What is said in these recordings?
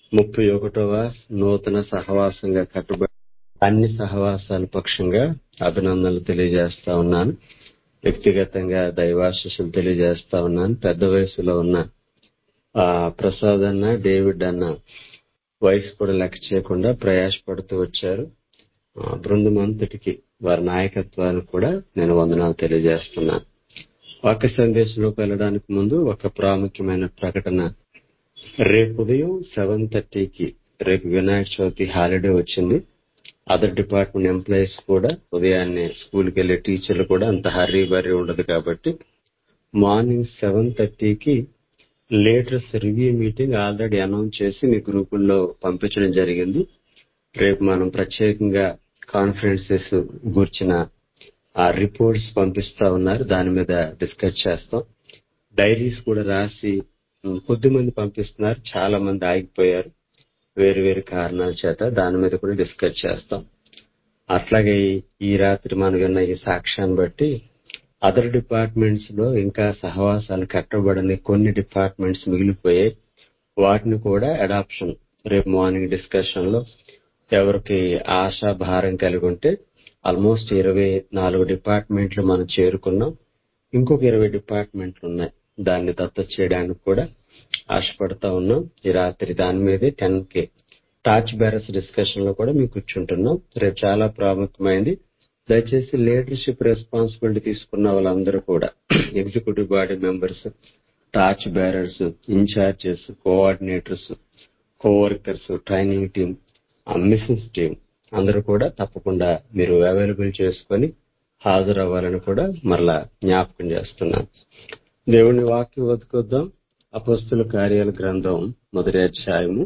ముప్పై ఒకటవ నూతన సహవాసంగా కట్టుబడి అన్ని సహవాసాల పక్షంగా అభినందనలు తెలియజేస్తా ఉన్నాను వ్యక్తిగతంగా దైవాశిస్సులు తెలియజేస్తా ఉన్నాను పెద్ద వయసులో ఉన్న ఆ ప్రసాద్ అన్న డేవిడ్ అన్న వయసు కూడా లెక్క చేయకుండా ప్రయాసపడుతూ వచ్చారు ఆ, బృందం అంతటికి వారి నాయకత్వానికి కూడా నేను వందనాలు తెలియజేస్తున్నాను వాక్య సందేశంలోకి వెళ్ళడానికి ముందు ఒక ప్రాముఖ్యమైన ప్రకటన రేపు ఉదయం సెవెన్ థర్టీకి రేపు వినాయక చవితి హాలిడే వచ్చింది అదర్ డిపార్ట్మెంట్ ఎంప్లాయీస్ కూడా ఉదయాన్నే స్కూల్కి వెళ్లే టీచర్లు కూడా అంత హర్రీ బర్రీ ఉండదు కాబట్టి మార్నింగ్ సెవెన్ థర్టీకి latest review meeting already announce చేసి మీ గ్రూపుల్లో పంపించడం జరిగింది రేపు మనం ప్రత్యేకంగా కాన్ఫరెన్సెస్ గురించిన ఆ రిపోర్ట్స్ పంపిస్తా ఉన్నారు దాని మీద డిస్కస్ చేస్తాం డైరీస్ కూడా రాసి ఉమ్, కొద్ది మంది పంపిస్తున్నారు చాలా మంది ఆగిపోయారు వేరు వేరు కారణాల చేత దాని మీద కూడా డిస్కస్ చేస్తాం అట్లాగే ఈ- ఈ రాత్రి మనం విన్న ఈ సాక్ష్యాన్ని బట్టి అదర్ డిపార్ట్మెంట్స్ లో ఇంకా సహవాసాలు కట్టబడని కొన్ని డిపార్ట్మెంట్స్ మిగిలిపోయాయి వాటిని కూడా అడాప్షన్ రేపు మార్నింగ్ డిస్కషన్ లో ఎవరికి ఆశా భారం కలిగి ఉంటే ఆల్మోస్ట్ ఇరవై నాలుగు డిపార్ట్మెంట్లు మనం చేరుకున్నాం ఇంకొక ఇరవై డిపార్ట్మెంట్లు ఉన్నాయి దాన్ని దత్తత చేయడానికి కూడా ఆశపడతా ఉన్నాం ఈ రాత్రి దాని మీదే టెన్ కే టాచ్ బ్యారస్ డిస్కషన్ లో కూడా మీకు కూర్చుంటున్నాం రేపు చాలా ప్రాముఖ్యమైంది దయచేసి లీడర్షిప్ రెస్పాన్సిబిలిటీ తీసుకున్న వాళ్ళందరూ కూడా executive body members touch bearers incharges coordinators coworkers training team missions team అందరూ కూడా తప్పకుండా మీరు అవైలబుల్ చేసుకొని హాజరవ్వాలని కూడా మరలా జ్ఞాపకం చేస్తున్నాను దేవుని వాక్యం వదుకొద్దాం అపస్తుల కార్యాల గ్రంథం మొదటి అధ్యాయము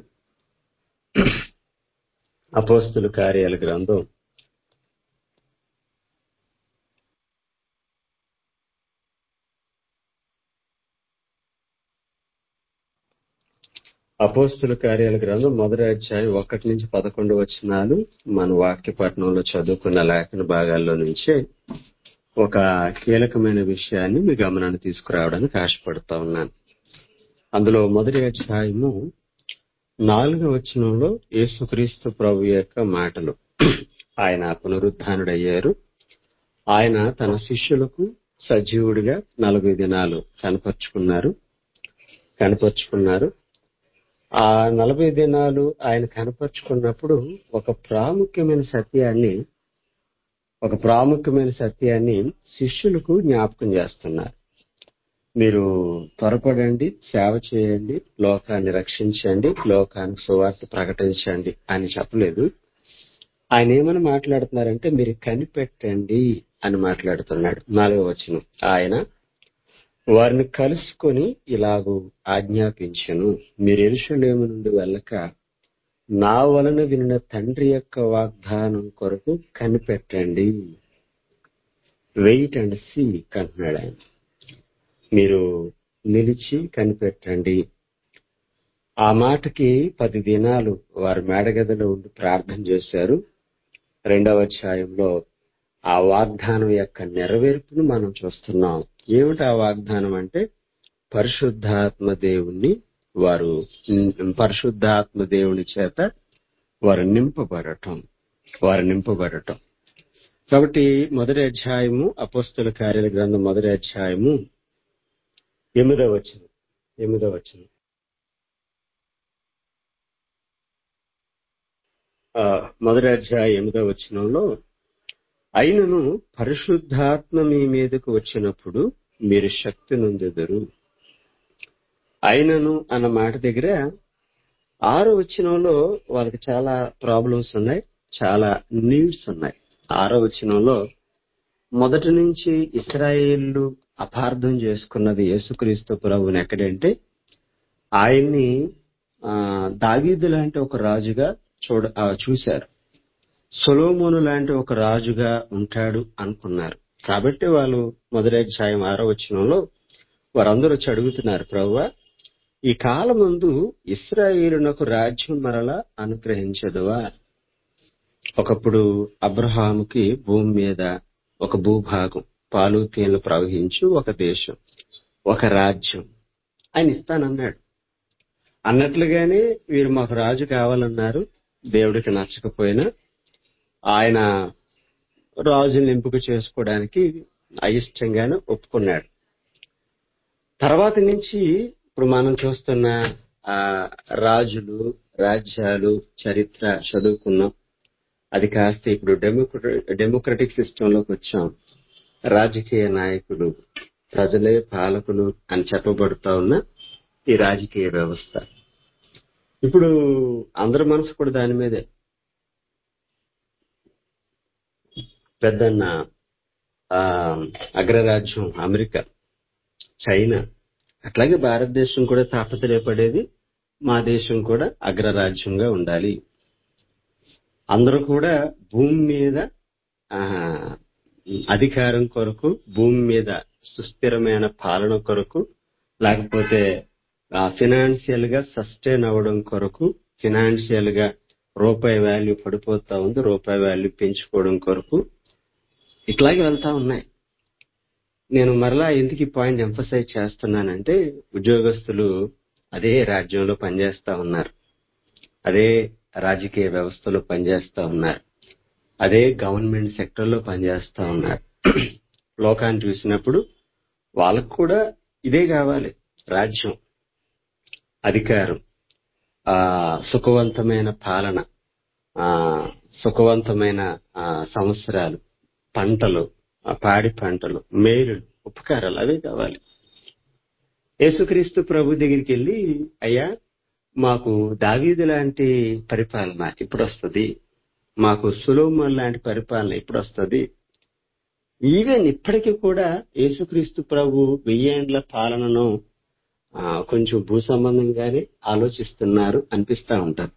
అపోస్తుల కార్యాల గ్రంథం అపోస్తుల కార్యాల గ్రంథం మొదటి అధ్యాయం ఒకటి నుంచి పదకొండు వచనాలు మన వాక్య పట్టణంలో చదువుకున్న లేఖన భాగాల్లో నుంచే ఒక కీలకమైన విషయాన్ని మీ గమనాన్ని తీసుకురావడానికి ఆశపడతా ఉన్నాను అందులో మొదటి అధ్యాయము నాలుగవ వచనంలో యేసుక్రీస్తు ప్రభు యొక్క మాటలు ఆయన పునరుద్ధానుడయ్యారు ఆయన తన శిష్యులకు సజీవుడిగా నలభై దినాలు కనపరుచుకున్నారు కనపరుచుకున్నారు ఆ నలభై దినాలు ఆయన కనపరుచుకున్నప్పుడు ఒక ప్రాముఖ్యమైన సత్యాన్ని ఒక ప్రాముఖ్యమైన సత్యాన్ని శిష్యులకు జ్ఞాపకం చేస్తున్నారు మీరు త్వరపడండి సేవ చేయండి లోకాన్ని రక్షించండి లోకానికి సువార్త ప్రకటించండి అని చెప్పలేదు ఆయన ఏమని మాట్లాడుతున్నారంటే మీరు కనిపెట్టండి అని మాట్లాడుతున్నాడు నాలుగో వచనం ఆయన వారిని కలుసుకొని ఇలాగూ ఆజ్ఞాపించను మీరు ఎరుషలేము నుండి వెళ్ళక నా వలన వినిన తండ్రి యొక్క వాగ్దానం కొరకు కనిపెట్టండి వెయిట్ అండ్ సీ అంటున్నాడు ఆయన మీరు నిలిచి కనిపెట్టండి ఆ మాటకి పది దినాలు వారు మేడగదిలో ఉండి ప్రార్థన చేశారు రెండవ అధ్యాయంలో ఆ వాగ్దానం యొక్క నెరవేర్పును మనం చూస్తున్నాం ఏమిటి ఆ వాగ్దానం అంటే పరిశుద్ధాత్మ దేవుణ్ణి వారు ఉమ్, పరిశుద్ధాత్మ దేవుని చేత వారు నింపబడటం వారు నింపబడటం కాబట్టి మొదటి అధ్యాయము అపోస్తుల కార్యాల గ్రంథం మొదటి అధ్యాయము ఎనిమిదవ వచనం ఎనిమిదవ వచనం ఆ, మొదటి అధ్యాయం ఎనిమిదవ వచనంలో అయినను పరిశుద్ధాత్మ మీ మీదకు వచ్చినప్పుడు మీరు శక్తి నొందెదరు అయినను అన్న మాట దగ్గర ఆరో వచనంలో వాళ్ళకి చాలా ప్రాబ్లమ్స్ ఉన్నాయి చాలా నీడ్స్ ఉన్నాయి ఆరో వచనంలో మొదటి నుంచి ఇస్రాయేళ్లు అపార్థం చేసుకున్నది యేసుక్రీస్తు ప్రభుని ఎక్కడంటే ఆయన్ని ఆ, దావీదు లాంటి ఒక రాజుగా చూడ ఆ, చూశారు సొలోమోను లాంటి ఒక రాజుగా ఉంటాడు అనుకున్నారు కాబట్టి వాళ్ళు మొదటి అధ్యాయం ఆరో వచనంలో వారందరూ వచ్చి అడుగుతున్నారు ప్రభువా ఈ కాలమందు ఇస్రాయేలునకు రాజ్యం మరలా అనుగ్రహించదువా ఒకప్పుడు అబ్రహాముకి భూమి మీద ఒక భూభాగం పాలు తేనెలు ప్రవహించు ఒక దేశం ఒక రాజ్యం ఆయన ఇస్తానన్నాడు అన్నట్లుగానే వీరు మాకు రాజు కావాలన్నారు దేవుడికి నచ్చకపోయినా ఆయన రాజుని ఎంపిక చేసుకోవడానికి అయిష్టంగానే ఒప్పుకున్నాడు తర్వాత నుంచి ఇప్పుడు మనం చూస్తున్న ఆ రాజులు రాజ్యాలు చరిత్ర చదువుకున్నాం అది కాస్త ఇప్పుడు డెమోక్రటి డెమోక్రటిక్ సిస్టమ్ లోకి వచ్చాం రాజకీయ నాయకులు ప్రజలే పాలకులు అని చెప్పబడుతా ఉన్న ఈ రాజకీయ వ్యవస్థ ఇప్పుడు అందరి మనసు కూడా దాని మీదే పెద్దన్న ఆ అగ్రరాజ్యం అమెరికా చైనా అట్లాగే భారతదేశం కూడా తాపత్రయపడేది మా దేశం కూడా అగ్రరాజ్యంగా ఉండాలి అందరూ కూడా భూమి మీద ఆ అధికారం కొరకు భూమి మీద సుస్థిరమైన పాలన కొరకు లేకపోతే ఫినాన్షియల్ గా సస్టైన్ అవ్వడం కొరకు ఫినాన్షియల్ గా రూపాయి వాల్యూ పడిపోతా ఉంది రూపాయి వాల్యూ పెంచుకోవడం కొరకు ఇట్లాగే వెళ్తా ఉన్నాయి నేను మరలా ఎందుకు ఈ పాయింట్ ఎంఫసైజ్ చేస్తున్నానంటే ఉద్యోగస్తులు అదే రాజ్యంలో పనిచేస్తా ఉన్నారు అదే రాజకీయ వ్యవస్థలో పనిచేస్తా ఉన్నారు అదే గవర్నమెంట్ సెక్టర్ లో పనిచేస్తా ఉన్నారు లోకాన్ని చూసినప్పుడు వాళ్ళకు కూడా ఇదే కావాలి రాజ్యం అధికారం ఆ సుఖవంతమైన పాలన ఆ సుఖవంతమైన ఆ సంవత్సరాలు పంటలు ఆ పాడి పంటలు మేలులు ఉపకారాలు అవే కావాలి యేసుక్రీస్తు ప్రభు దగ్గరికి వెళ్ళి అయ్యా మాకు దావీదు లాంటి పరిపాలన ఇప్పుడు వస్తుంది మాకు సులోమన్ లాంటి పరిపాలన ఇప్పుడు వస్తుంది ఈవెన్ ఇప్పటికీ కూడా యేసుక్రీస్తు ప్రభు వెయ్యేండ్ల పాలనను ఆ, కొంచెం భూ సంబంధంగానే ఆలోచిస్తున్నారు అనిపిస్తా ఉంటారు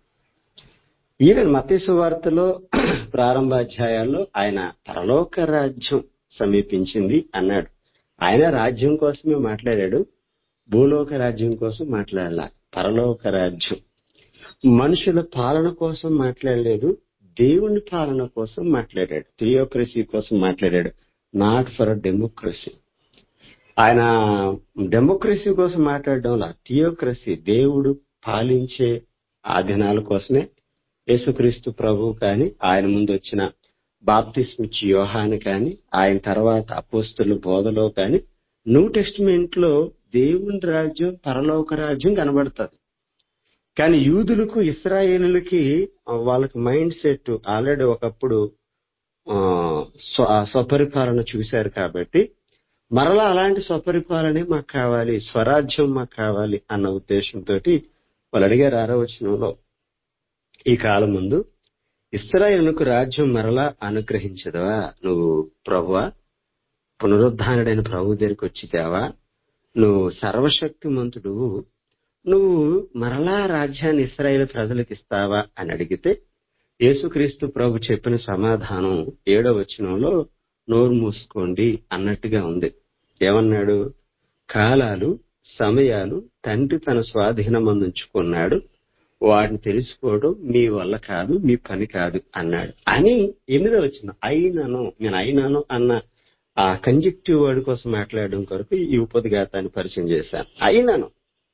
ఈవెన్ మతేసు వార్తలో ప్రారంభ అధ్యాయాల్లో ఆయన పరలోక రాజ్యం సమీపించింది అన్నాడు ఆయన రాజ్యం కోసమే మాట్లాడాడు భూలోక రాజ్యం కోసం మాట్లాడాల పరలోక రాజ్యం మనుషుల పాలన కోసం మాట్లాడలేదు దేవుని పాలన కోసం మాట్లాడాడు థియోక్రసీ కోసం మాట్లాడాడు నాట్ ఫర్ డెమోక్రసీ ఆయన డెమోక్రసీ కోసం మాట్లాడడంలా థియోక్రసీ దేవుడు పాలించే ఆ దినాల కోసమే యేసుక్రీస్తు ప్రభు కానీ ఆయన ముందు వచ్చిన బాప్తిస్మిచ్ యోహాను కానీ ఆయన తర్వాత అపోస్తుల బోధలో కానీ న్యూ టెస్టిమెంట్ లో దేవుని రాజ్యం పరలోక రాజ్యం కనబడుతుంది కానీ యూదులకు ఇస్రాయేలులకి వాళ్ళకి మైండ్ సెట్ ఆల్రెడీ ఒకప్పుడు ఆ, స్వ- ఆ స్వపరిపాలన చూశారు కాబట్టి మరలా అలాంటి స్వపరిపాలనే మాకు కావాలి స్వరాజ్యం మాకు కావాలి అన్న ఉద్దేశంతో వాళ్ళు అడిగారు ఆరో వచనంలో ఈ కాలం ముందు ఇస్రాయేలుకు రాజ్యం మరలా అనుగ్రహించదవా నువ్వు ప్రభువా పునరుద్ధానుడైన ప్రభు దగ్గరికి వచ్చిదావా నువ్వు సర్వశక్తిమంతుడు నువ్వు మరలా రాజ్యాన్ని ఇస్రాయేల్ ప్రజలకు ఇస్తావా అని అడిగితే యేసుక్రీస్తు ప్రభు చెప్పిన సమాధానం ఏడో వచనంలో నోరు మూసుకోండి అన్నట్టుగా ఉంది ఏమన్నాడు కాలాలు సమయాలు తండ్రి తన స్వాధీనం ఉంచుకున్నాడు వాటిని తెలుసుకోవడం మీ వల్ల కాదు మీ పని కాదు అన్నాడు అని ఎనిమిదో వచ్చిన అయినను నేను అయినాను అన్న ఆ కంజక్టివ్ వర్డ్ కోసం మాట్లాడడం కొరకు ఈ ఉపద్ఘాతాన్ని పరిచయం చేశాను అయినను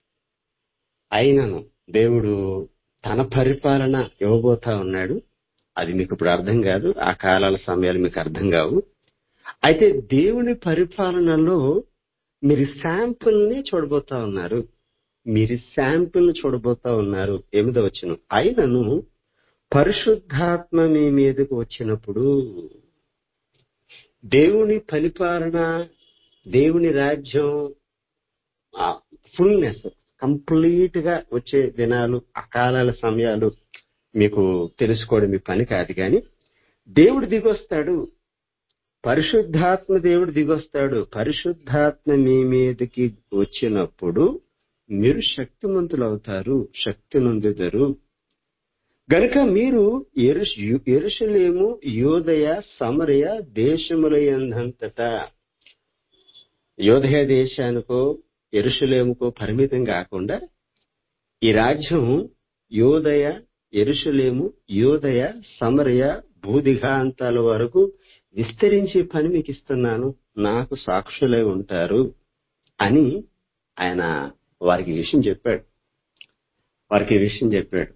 అయినను దేవుడు తన పరిపాలన ఇవ్వబోతా ఉన్నాడు అది మీకు ఇప్పుడు అర్థం కాదు ఆ కాలాల సమయాలు మీకు అర్థం కావు అయితే దేవుని పరిపాలనలో మీరు శాంపుల్ ని చూడబోతా ఉన్నారు మీరు శాంపుల్ ని చూడబోతా ఉన్నారు ఎనిమిదో వచ్చిన అయినను పరిశుద్ధాత్మ మీ మీదకు వచ్చినప్పుడు దేవుని పరిపాలన దేవుని రాజ్యం ఫుల్నెస్ కంప్లీట్ గా వచ్చే దినాలు అకాలాల సమయాలు మీకు తెలుసుకోవడం మీ పని కాదు కానీ దేవుడు దిగొస్తాడు పరిశుద్ధాత్మ దేవుడు దిగొస్తాడు పరిశుద్ధాత్మ మీ మీదకి వచ్చినప్పుడు మీరు శక్తిమంతులు అవుతారు శక్తి నొందుదరు గనుక మీరు ఎరుష్- ఎరుషలేము యోదయ సమరయ దేశములయందంతటా యోదయ దేశానికో ఎరుషలేముకో పరిమితం కాకుండా ఈ రాజ్యం యోదయ ఎరుషలేము యోదయ సమరయ భూదిగాంతాల వరకు విస్తరించే పని మీకు ఇస్తున్నాను నాకు సాక్షులై ఉంటారు అని ఆయన వారికి ఈ విషయం చెప్పాడు వారికి ఈ విషయం చెప్పాడు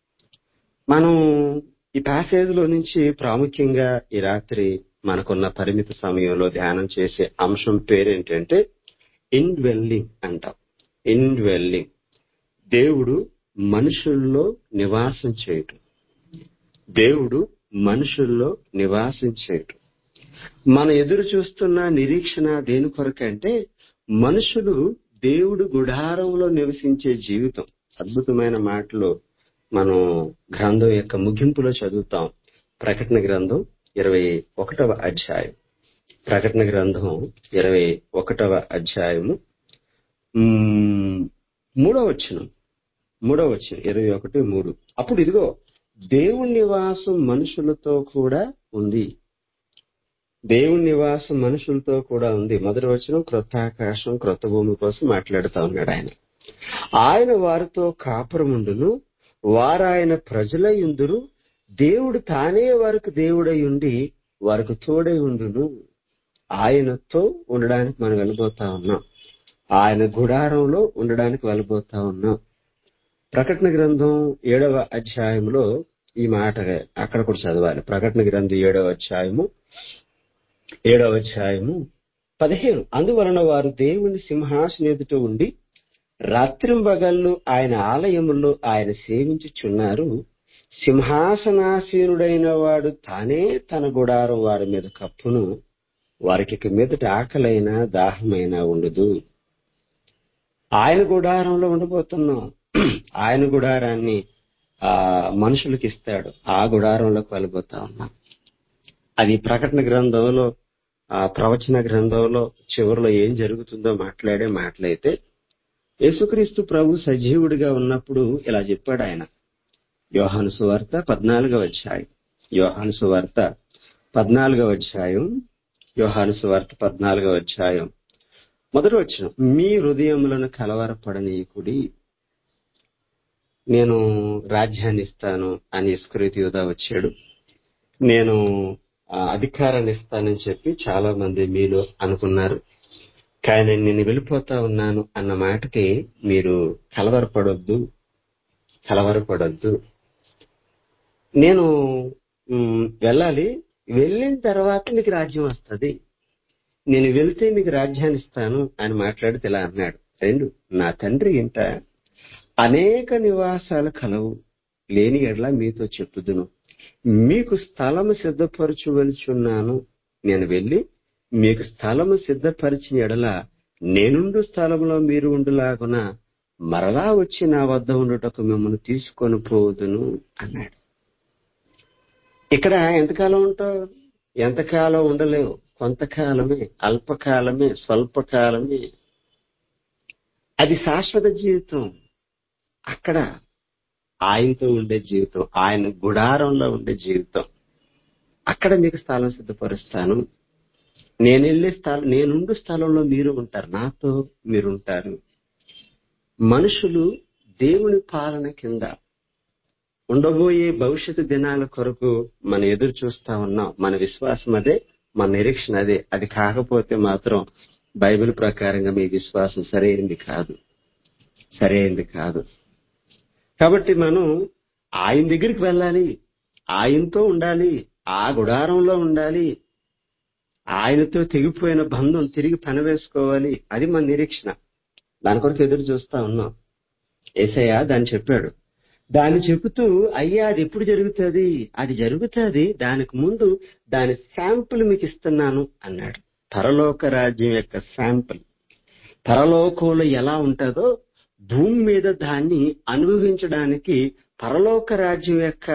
మనం ఈ ప్యాసేజ్ లో నుంచి ప్రాముఖ్యంగా ఈ రాత్రి మనకున్న పరిమిత సమయంలో ధ్యానం చేసే అంశం పేరేంటంటే ఇన్వెల్లింగ్ అంటాం ఇన్వెల్లింగ్ దేవుడు మనుషుల్లో నివాసం చేయటం దేవుడు మనుషుల్లో నివాసం చేయటం మన ఎదురు చూస్తున్న నిరీక్షణ దేని కొరకంటే మనుషులు దేవుడు గుడారంలో నివసించే జీవితం అద్భుతమైన మాటలు మనం గ్రంథం యొక్క ముగింపులో చదువుతాం ప్రకటన గ్రంథం ఇరవై ఒకటవ అధ్యాయం ప్రకటన గ్రంథం ఇరవై ఒకటవ అధ్యాయము మ్మ్, మూడవ వచనం మూడవ వచనం ఇరవై ఒకటి మూడు అప్పుడు ఇదిగో దేవుని నివాసం మనుషులతో కూడా ఉంది దేవుని నివాసం మనుషులతో కూడా ఉంది మొదటి వచనం క్రొత్త ఆకాశం క్రొత్త భూమి కోసం మాట్లాడుతా ఉన్నాడు ఆయన ఆయన వారితో కాపురముండును వారాయన ప్రజలై ఉందురు దేవుడు తానే వారికి దేవుడై ఉండి వారికి తోడై ఉండును ఆయనతో ఉండడానికి మనం వెళ్ళిపోతా ఉన్నాం ఆయన గుడారంలో ఉండడానికి వెళ్ళిపోతా ఉన్నాం ప్రకటన గ్రంథం ఏడవ అధ్యాయంలో ఈ మాట అక్కడ కూడా చదవాలి ప్రకటన గ్రంథం ఏడవ అధ్యాయము ఏడవ అధ్యాయము పదిహేను అందువలన వారు దేవుని సింహాసన ఎదుట ఉండి రాత్రింబగళ్ళు ఆయన ఆలయములో ఆయన సేవించుచున్నారు సింహాసనాసీనుడైన వాడు తానే తన గుడారం వారి మీద కప్పును వారికి ఇక మీదట ఆకలైన దాహమైన ఉండదు ఆయన గుడారంలో ఉండిపోతున్నాం ఆయన గుడారాన్ని ఆ మనుషులకు ఇస్తాడు ఆ గుడారంలోకి వెళ్ళిపోతా ఉన్నాం అది ప్రకటన గ్రంథంలో ఆ ప్రవచన గ్రంథంలో చివరిలో ఏం జరుగుతుందో మాట్లాడే మాటలైతే యేసుక్రీస్తు ప్రభు సజీవుడిగా ఉన్నప్పుడు ఇలా చెప్పాడు ఆయన యోహాను సువార్త పద్నాలుగవ అధ్యాయం యోహాను సువార్త పద్నాలుగవ అధ్యాయం యోహాను సువార్త పద్నాలుగవ అధ్యాయం మొదటి వచ్చిన మీ హృదయములను కలవరపడనీయకుడి నేను రాజ్యాన్ని ఇస్తాను అని ఇస్కృతి యూదా వచ్చాడు నేను ఆ, అధికారాన్ని ఇస్తానని చెప్పి చాలా మంది మీలో అనుకున్నారు కానీ నేను వెళ్ళిపోతా ఉన్నాను అన్న మాటకి మీరు కలవరపడొద్దు కలవరపడొద్దు నేను మ్, వెళ్ళాలి వెళ్ళిన తర్వాత మీకు రాజ్యం వస్తుంది నేను వెళ్తే మీకు రాజ్యాన్ని ఇస్తాను అని మాట్లాడితే ఇలా అన్నాడు రెండు నా తండ్రి ఇంట అనేక నివాసాలు కలవు లేని ఎడ్ల మీతో చెప్పుదును మీకు స్థలము సిద్ధపరచువలుచున్నాను నేను వెళ్ళి మీకు స్థలము సిద్ధపరిచిన ఎడల నేనుండు స్థలంలో మీరు ఉండులాగున మరలా వచ్చి నా వద్ద ఉండుటకు మిమ్మల్ని తీసుకొని పోదును అన్నాడు ఇక్కడ ఎంతకాలం ఉంటావు ఎంతకాలం ఉండలేవు కొంతకాలమే అల్పకాలమే స్వల్పకాలమే అది శాశ్వత జీవితం అక్కడ ఆయనతో ఉండే జీవితం ఆయన గుడారంలో ఉండే జీవితం అక్కడ మీకు స్థలం సిద్ధపరుస్తాను నేను వెళ్ళే స్థలం నేనుండు స్థలంలో మీరు ఉంటారు నాతో మీరు ఉంటారు మనుషులు దేవుని పాలన కింద ఉండబోయే భవిష్యత్తు దినాల కొరకు మనం ఎదురు చూస్తా ఉన్నాం మన విశ్వాసం అదే మన నిరీక్షణ అదే అది కాకపోతే మాత్రం బైబిల్ ప్రకారంగా మీ విశ్వాసం సరైనది కాదు సరైనది కాదు కాబట్టి మనం ఆయన దగ్గరికి వెళ్ళాలి ఆయనతో ఉండాలి ఆ గుడారంలో ఉండాలి ఆయనతో తెగిపోయిన బంధం తిరిగి పనివేసుకోవాలి అది మన నిరీక్షణ దాని కొరకు ఎదురు చూస్తా ఉన్నాం ఏసయ్య దాన్ని చెప్పాడు దాన్ని చెబుతూ అయ్యా అది ఎప్పుడు జరుగుతుంది అది జరుగుతుంది దానికి ముందు దాని శాంపుల్ మీకు ఇస్తున్నాను అన్నాడు పరలోక రాజ్యం యొక్క శాంపుల్ పరలోకంలో ఎలా ఉంటుందో భూమి మీద దాన్ని అనుభవించడానికి పరలోక రాజ్యం యొక్క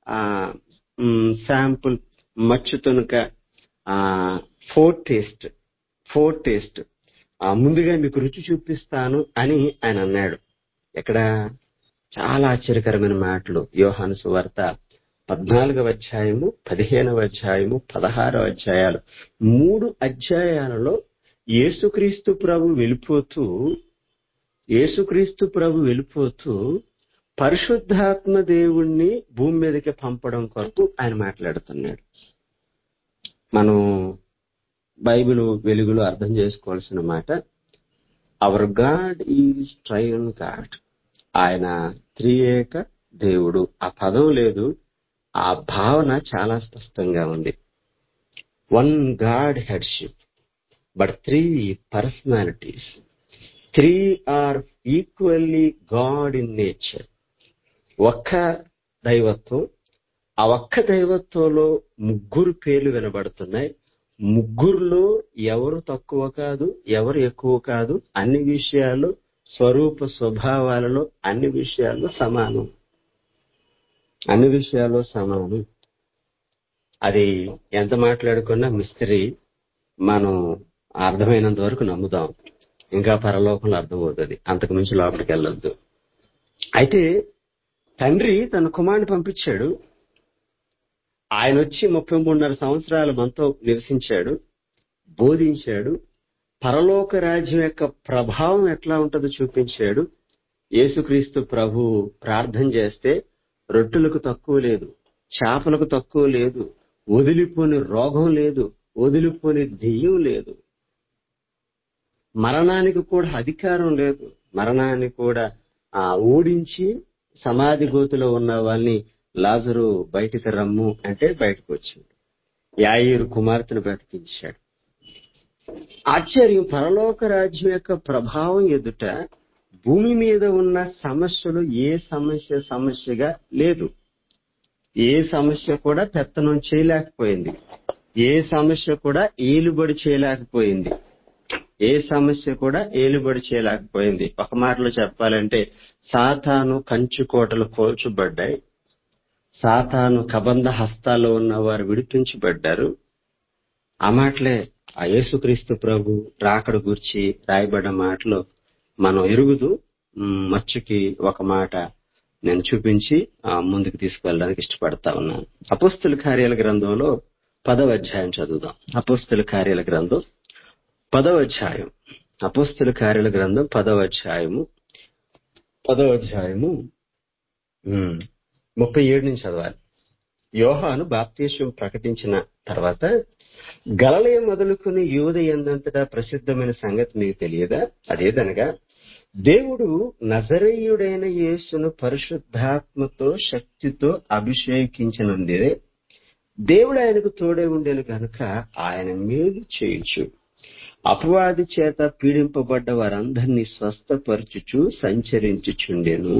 శాంపుల్ మచ్చు తునుక ఫోర్ టేస్ట్ ఫోర్ టేస్ట్ ముందుగా మీకు రుచి చూపిస్తాను అని ఆయన అన్నాడు ఎక్కడ చాలా ఆశ్చర్యకరమైన మాటలు యోహాను సువార్త పద్నాలుగవ అధ్యాయము పదిహేనవ అధ్యాయము పదహారవ అధ్యాయాలు మూడు అధ్యాయాలలో యేసుక్రీస్తు ప్రభు వెళ్ళిపోతూ యేసుక్రీస్తు ప్రభు వెళ్ళిపోతూ పరిశుద్ధాత్మ దేవుణ్ణి భూమి మీదకి పంపడం కొరకు ఆయన మాట్లాడుతున్నాడు మనం బైబిల్ వెలుగులో అర్థం చేసుకోవాల్సిన మాట our God is triune God ఆయన త్రియేక దేవుడు ఆ పదం లేదు ఆ భావన చాలా స్పష్టంగా ఉంది one God headship but three personalities three are equally God in nature ఒక్క దైవత్వం ఆ ఒక్క దైవత్వంలో ముగ్గురు పేర్లు వినబడుతున్నాయి ముగ్గురులో ఎవరు తక్కువ కాదు ఎవరు ఎక్కువ కాదు అన్ని విషయాల్లో స్వరూప స్వభావాలలో అన్ని విషయాల్లో సమానం అన్ని విషయాల్లో సమానం అది ఎంత మాట్లాడుకున్నా మిస్త్రీ మనం అర్థమైనంత వరకు నమ్ముదాం ఇంకా పరలోకంలో అర్థమవుతుంది అంతకు మించి లోపలికి వెళ్ళొద్దు అయితే తండ్రి తన కుమారుని పంపించాడు ఆయన వచ్చి ముప్పై మూడున్నర సంవత్సరాలు మనతో నివసించాడు బోధించాడు పరలోక రాజ్యం యొక్క ప్రభావం ఎట్లా ఉంటుందో చూపించాడు యేసుక్రీస్తు ప్రభు ప్రార్థన చేస్తే రొట్టెలకు తక్కువ లేదు చేపలకు తక్కువ లేదు వదిలిపోని రోగం లేదు వదిలిపోని దెయ్యం లేదు మరణానికి కూడా అధికారం లేదు మరణాన్ని కూడా ఆ ఓడించి సమాధి గోతిలో ఉన్న వాళ్ళని లాజరు బయటికి రమ్ము అంటే బయటకు వచ్చింది యాయిరు కుమార్తెను బ్రతికించాడు ఆశ్చర్యం పరలోక రాజ్యం యొక్క ప్రభావం ఎదుట భూమి మీద ఉన్న సమస్యలు ఏ సమస్య సమస్యగా లేదు ఏ సమస్య కూడా పెత్తనం చేయలేకపోయింది ఏ సమస్య కూడా ఏలుబడి చేయలేకపోయింది ఏ సమస్య కూడా ఏలుబడి చేయలేకపోయింది ఒక మాటలో చెప్పాలంటే సాతాను కంచు కోటలు కోల్చబడ్డాయి సాతాను కబంధ హస్తాల్లో ఉన్న వారు విడిపించబడ్డారు ఆ మాటలే ఆ యేసుక్రీస్తు ప్రభు రాకడ గురించి రాయబడ్డ మాటలు మనం ఎరుగుదు మ్, మచ్చుకి ఒక మాట నేను చూపించి ఆ, ముందుకు తీసుకువెళ్ళడానికి ఇష్టపడతా ఉన్నాను అపోస్తుల కార్యాల గ్రంథంలో పదవ అధ్యాయం చదువుదాం అపోస్తుల కార్యాల గ్రంథం పదవ అధ్యాయం అపోస్తుల కార్యాల గ్రంథం పదవ అధ్యాయము పదవ అధ్యాయము ఉమ్, ముప్పై ఏడు నుంచి చదవాలి యోహాను బాప్తీసం ప్రకటించిన తర్వాత గలలయ మొదలుకుని యూద ఎందంతటా ప్రసిద్ధమైన సంగతి మీకు తెలియదా అదేదనగా దేవుడు నజరేయుడైన యేసును పరిశుద్ధాత్మతో శక్తితో అభిషేకించనుండే దేవుడు ఆయనకు తోడే ఉండేను కనుక ఆయన మేలు చేయుచు అపవాది చేత పీడింపబడ్డ వారందరినీ స్వస్థపరచుచు సంచరించుచుండెను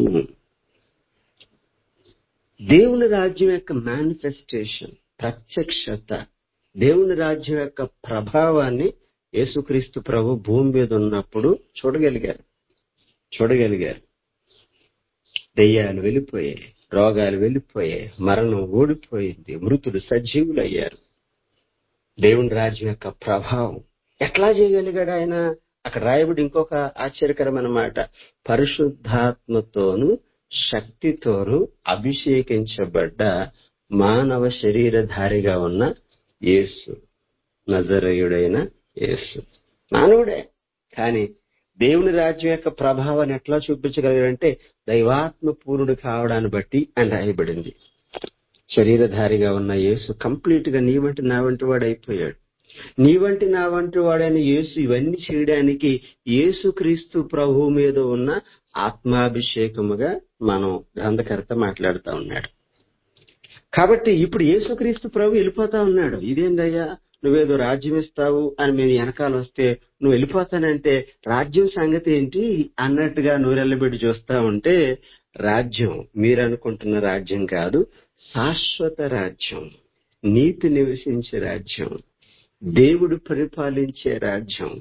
దేవుని రాజ్యం యొక్క మేనిఫెస్టేషన్ ప్రత్యక్షత దేవుని రాజ్యం యొక్క ప్రభావాన్ని యేసుక్రీస్తు ప్రభు భూమి మీద ఉన్నప్పుడు చూడగలిగారు చూడగలిగారు దెయ్యాలు వెళ్ళిపోయాయి రోగాలు వెళ్ళిపోయాయి మరణం ఓడిపోయింది మృతులు సజీవులు అయ్యారు దేవుని రాజ్యం యొక్క ప్రభావం ఎట్లా చేయగలిగాడు ఆయన అక్కడ రాయబడి ఇంకొక ఆశ్చర్యకరమైన మాట పరిశుద్ధాత్మతోను శక్తితోను అభిషేకించబడ్డ మానవ శరీరధారిగా ఉన్న యేసు నజరయుడైన యేసు మానవుడే కానీ దేవుని రాజ్యం యొక్క ప్రభావాన్ని ఎట్లా చూపించగలిగాడంటే దైవాత్మ పూర్ణుడు కావడాన్ని బట్టి అని రాయబడింది శరీరధారిగా ఉన్న యేసు కంప్లీట్ గా నీ వంటి నా వంటి వాడు అయిపోయాడు నీ వంటి నా వంటి వాడైన యేసు ఇవన్నీ చేయడానికి యేసు క్రీస్తు ప్రభు మీద ఉన్న ఆత్మాభిషేకముగా మనం గ్రంథకర్త మాట్లాడుతా ఉన్నాడు కాబట్టి ఇప్పుడు యేసుక్రీస్తు ప్రభు వెళ్ళిపోతా ఉన్నాడు ఇదేందయ్యా నువ్వేదో రాజ్యం ఇస్తావు అని మేము వెనకాల వస్తే నువ్వు వెళ్ళిపోతానంటే రాజ్యం సంగతి ఏంటి అన్నట్టుగా నూరెళ్ళబెట్టి చూస్తా ఉంటే రాజ్యం మీరు అనుకుంటున్న రాజ్యం కాదు శాశ్వత రాజ్యం నీతి నివసించే రాజ్యం దేవుడు పరిపాలించే రాజ్యం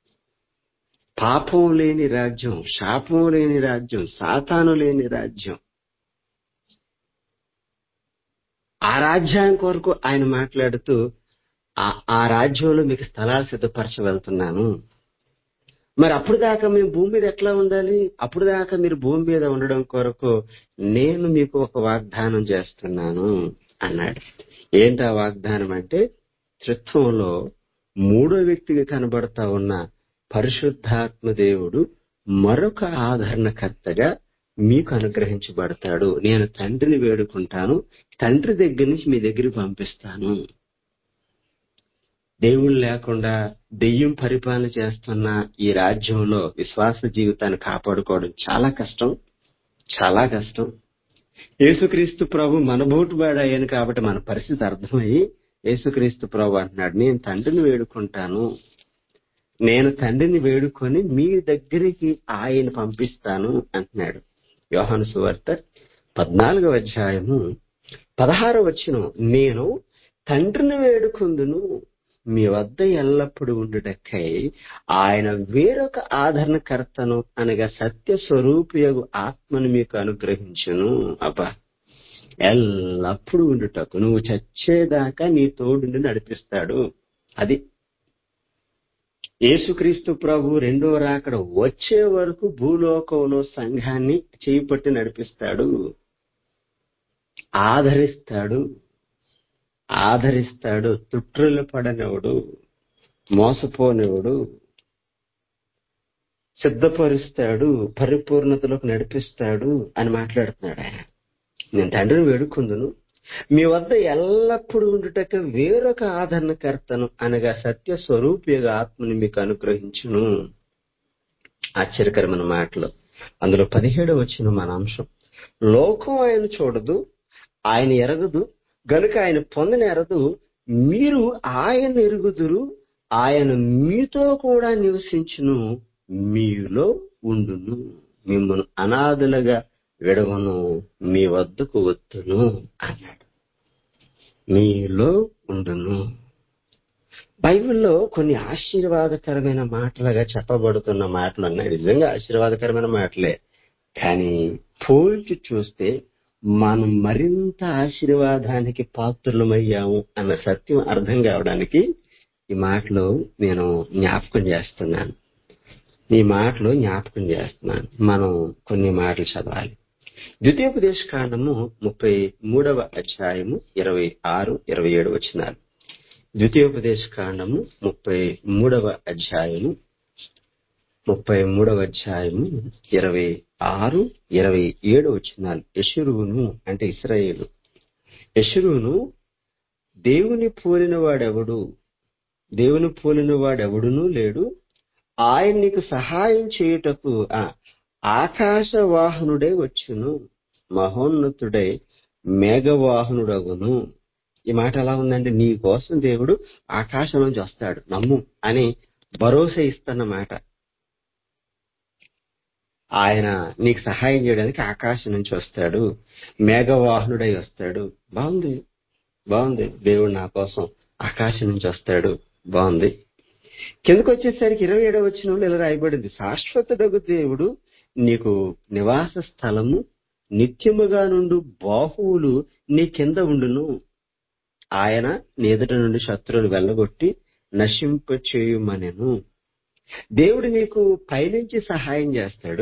పాపం లేని రాజ్యం శాపం లేని రాజ్యం సాతాను లేని రాజ్యం ఆ రాజ్యాన్ని కొరకు ఆయన మాట్లాడుతూ ఆ- ఆ రాజ్యంలో మీకు స్థలాలు సిద్ధపరచ వెళ్తున్నాను మరి అప్పుడు దాకా మేము భూమి మీద ఎట్లా ఉండాలి అప్పుడు దాకా మీరు భూమి మీద ఉండడం కొరకు నేను మీకు ఒక వాగ్దానం చేస్తున్నాను అన్నాడు ఏంటి ఆ వాగ్దానం అంటే త్రిత్వంలో మూడో వ్యక్తిగా కనబడతా ఉన్న పరిశుద్ధాత్మ దేవుడు మరొక ఆదరణకర్తగా మీకు అనుగ్రహించబడతాడు నేను తండ్రిని వేడుకుంటాను తండ్రి దగ్గర నుంచి మీ దగ్గరికి పంపిస్తాను దేవుడు లేకుండా దెయ్యం పరిపాలన చేస్తున్న ఈ రాజ్యంలో విశ్వాస జీవితాన్ని కాపాడుకోవడం చాలా కష్టం చాలా కష్టం యేసుక్రీస్తు ప్రభు మన బోటుబాడు అయ్యాను కాబట్టి మన పరిస్థితి అర్థమయ్యి యేసుక్రీస్తు ప్రభు అంటున్నాడు నేను తండ్రిని వేడుకుంటాను నేను తండ్రిని వేడుకొని మీ దగ్గరికి ఆయన పంపిస్తాను అంటున్నాడు యోహాను సువార్త పద్నాలుగవ అధ్యాయము పదహారవ వచ్చిన నేను తండ్రిని వేడుకుందును మీ వద్ద ఎల్లప్పుడూ ఉండుటకై ఆయన వేరొక ఆదరణకర్తను అనగా సత్య స్వరూపయోగు ఆత్మను మీకు అనుగ్రహించును అబ్బా ఎల్లప్పుడూ ఉండుటకు నువ్వు చచ్చేదాకా నీ తోడుని నడిపిస్తాడు అది యేసుక్రీస్తు ప్రభు రెండో రాకడ వచ్చే వరకు భూలోకంలో సంఘాన్ని చేపట్టి నడిపిస్తాడు ఆదరిస్తాడు ఆదరిస్తాడు తుట్రులు పడనివాడు మోసపోనివాడు సిద్ధపరుస్తాడు పరిపూర్ణతలోకి నడిపిస్తాడు అని మాట్లాడుతున్నాడు ఆయన నేను తండ్రిని వేడుకుందును మీ వద్ద ఎల్లప్పుడూ ఉండుటకు వేరొక ఆదరణకర్తను అనగా సత్య స్వరూపిగా ఆత్మని మీకు అనుగ్రహించును ఆశ్చర్యకరమైన మాటలు అందులో పదిహేడు వచ్చిన మన అంశం లోకం ఆయన చూడదు ఆయన ఎరగదు గనుక ఆయన పొందిన ఎరదు మీరు ఆయన ఎరుగుదురు ఆయన మీతో కూడా నివసించును మీలో ఉండును మిమ్మల్ని అనాథులుగా విడవను మీ వద్దకు వత్తును అన్నాడు మీలో ఉండును బైబిల్లో కొన్ని ఆశీర్వాదకరమైన మాటలుగా చెప్పబడుతున్న మాటలు ఉన్నాయి నిజంగా ఆశీర్వాదకరమైన మాటలే కానీ పోల్చి చూస్తే మనం మరింత ఆశీర్వాదానికి పాత్రులమయ్యాము అన్న సత్యం అర్థం కావడానికి ఈ మాటలు నేను జ్ఞాపకం చేస్తున్నాను ఈ మాటలు జ్ఞాపకం చేస్తున్నాను మనం కొన్ని మాటలు చదవాలి ద్వితీయోపదేశ కాండము ముప్పై మూడవ అధ్యాయము ఇరవై ఆరు ఇరవై ఏడు వచ్చినారు ద్వితీయోపదేశ కాండము ముప్పై మూడవ అధ్యాయము ముప్పై మూడవ అధ్యాయము ఇరవై ఆరు ఇరవై ఏడు వచ్చినాలు యశురువును అంటే ఇస్రాయేలు యశురువును దేవుని పోలిన వాడెవడు దేవుని పోలిన వాడెవడునూ లేడు ఆయన నీకు సహాయం చేయుటకు ఆ ఆకాశ వాహనుడే వచ్చును మహోన్నతుడై మేఘవాహనుడగును ఈ మాట ఎలా ఉందంటే నీ కోసం దేవుడు ఆకాశం నుంచి వస్తాడు నమ్ము అని భరోసా ఇస్తున్న మాట ఆయన నీకు సహాయం చేయడానికి ఆకాశం నుంచి వస్తాడు మేఘవాహనుడై వస్తాడు బాగుంది బాగుంది దేవుడు నా కోసం ఆకాశం నుంచి వస్తాడు బాగుంది కిందకు వచ్చేసరికి ఇరవై ఏడవ వచ్చిన ఇలా రాయబడింది శాశ్వతుడగు దేవుడు నీకు నివాస స్థలము నిత్యముగా నుండు బాహువులు నీ కింద ఉండును ఆయన నీ ఎదుట నుండి శత్రువులు వెళ్ళగొట్టి నశింపచేయుమనెను దేవుడు నీకు పైనుంచి సహాయం చేస్తాడు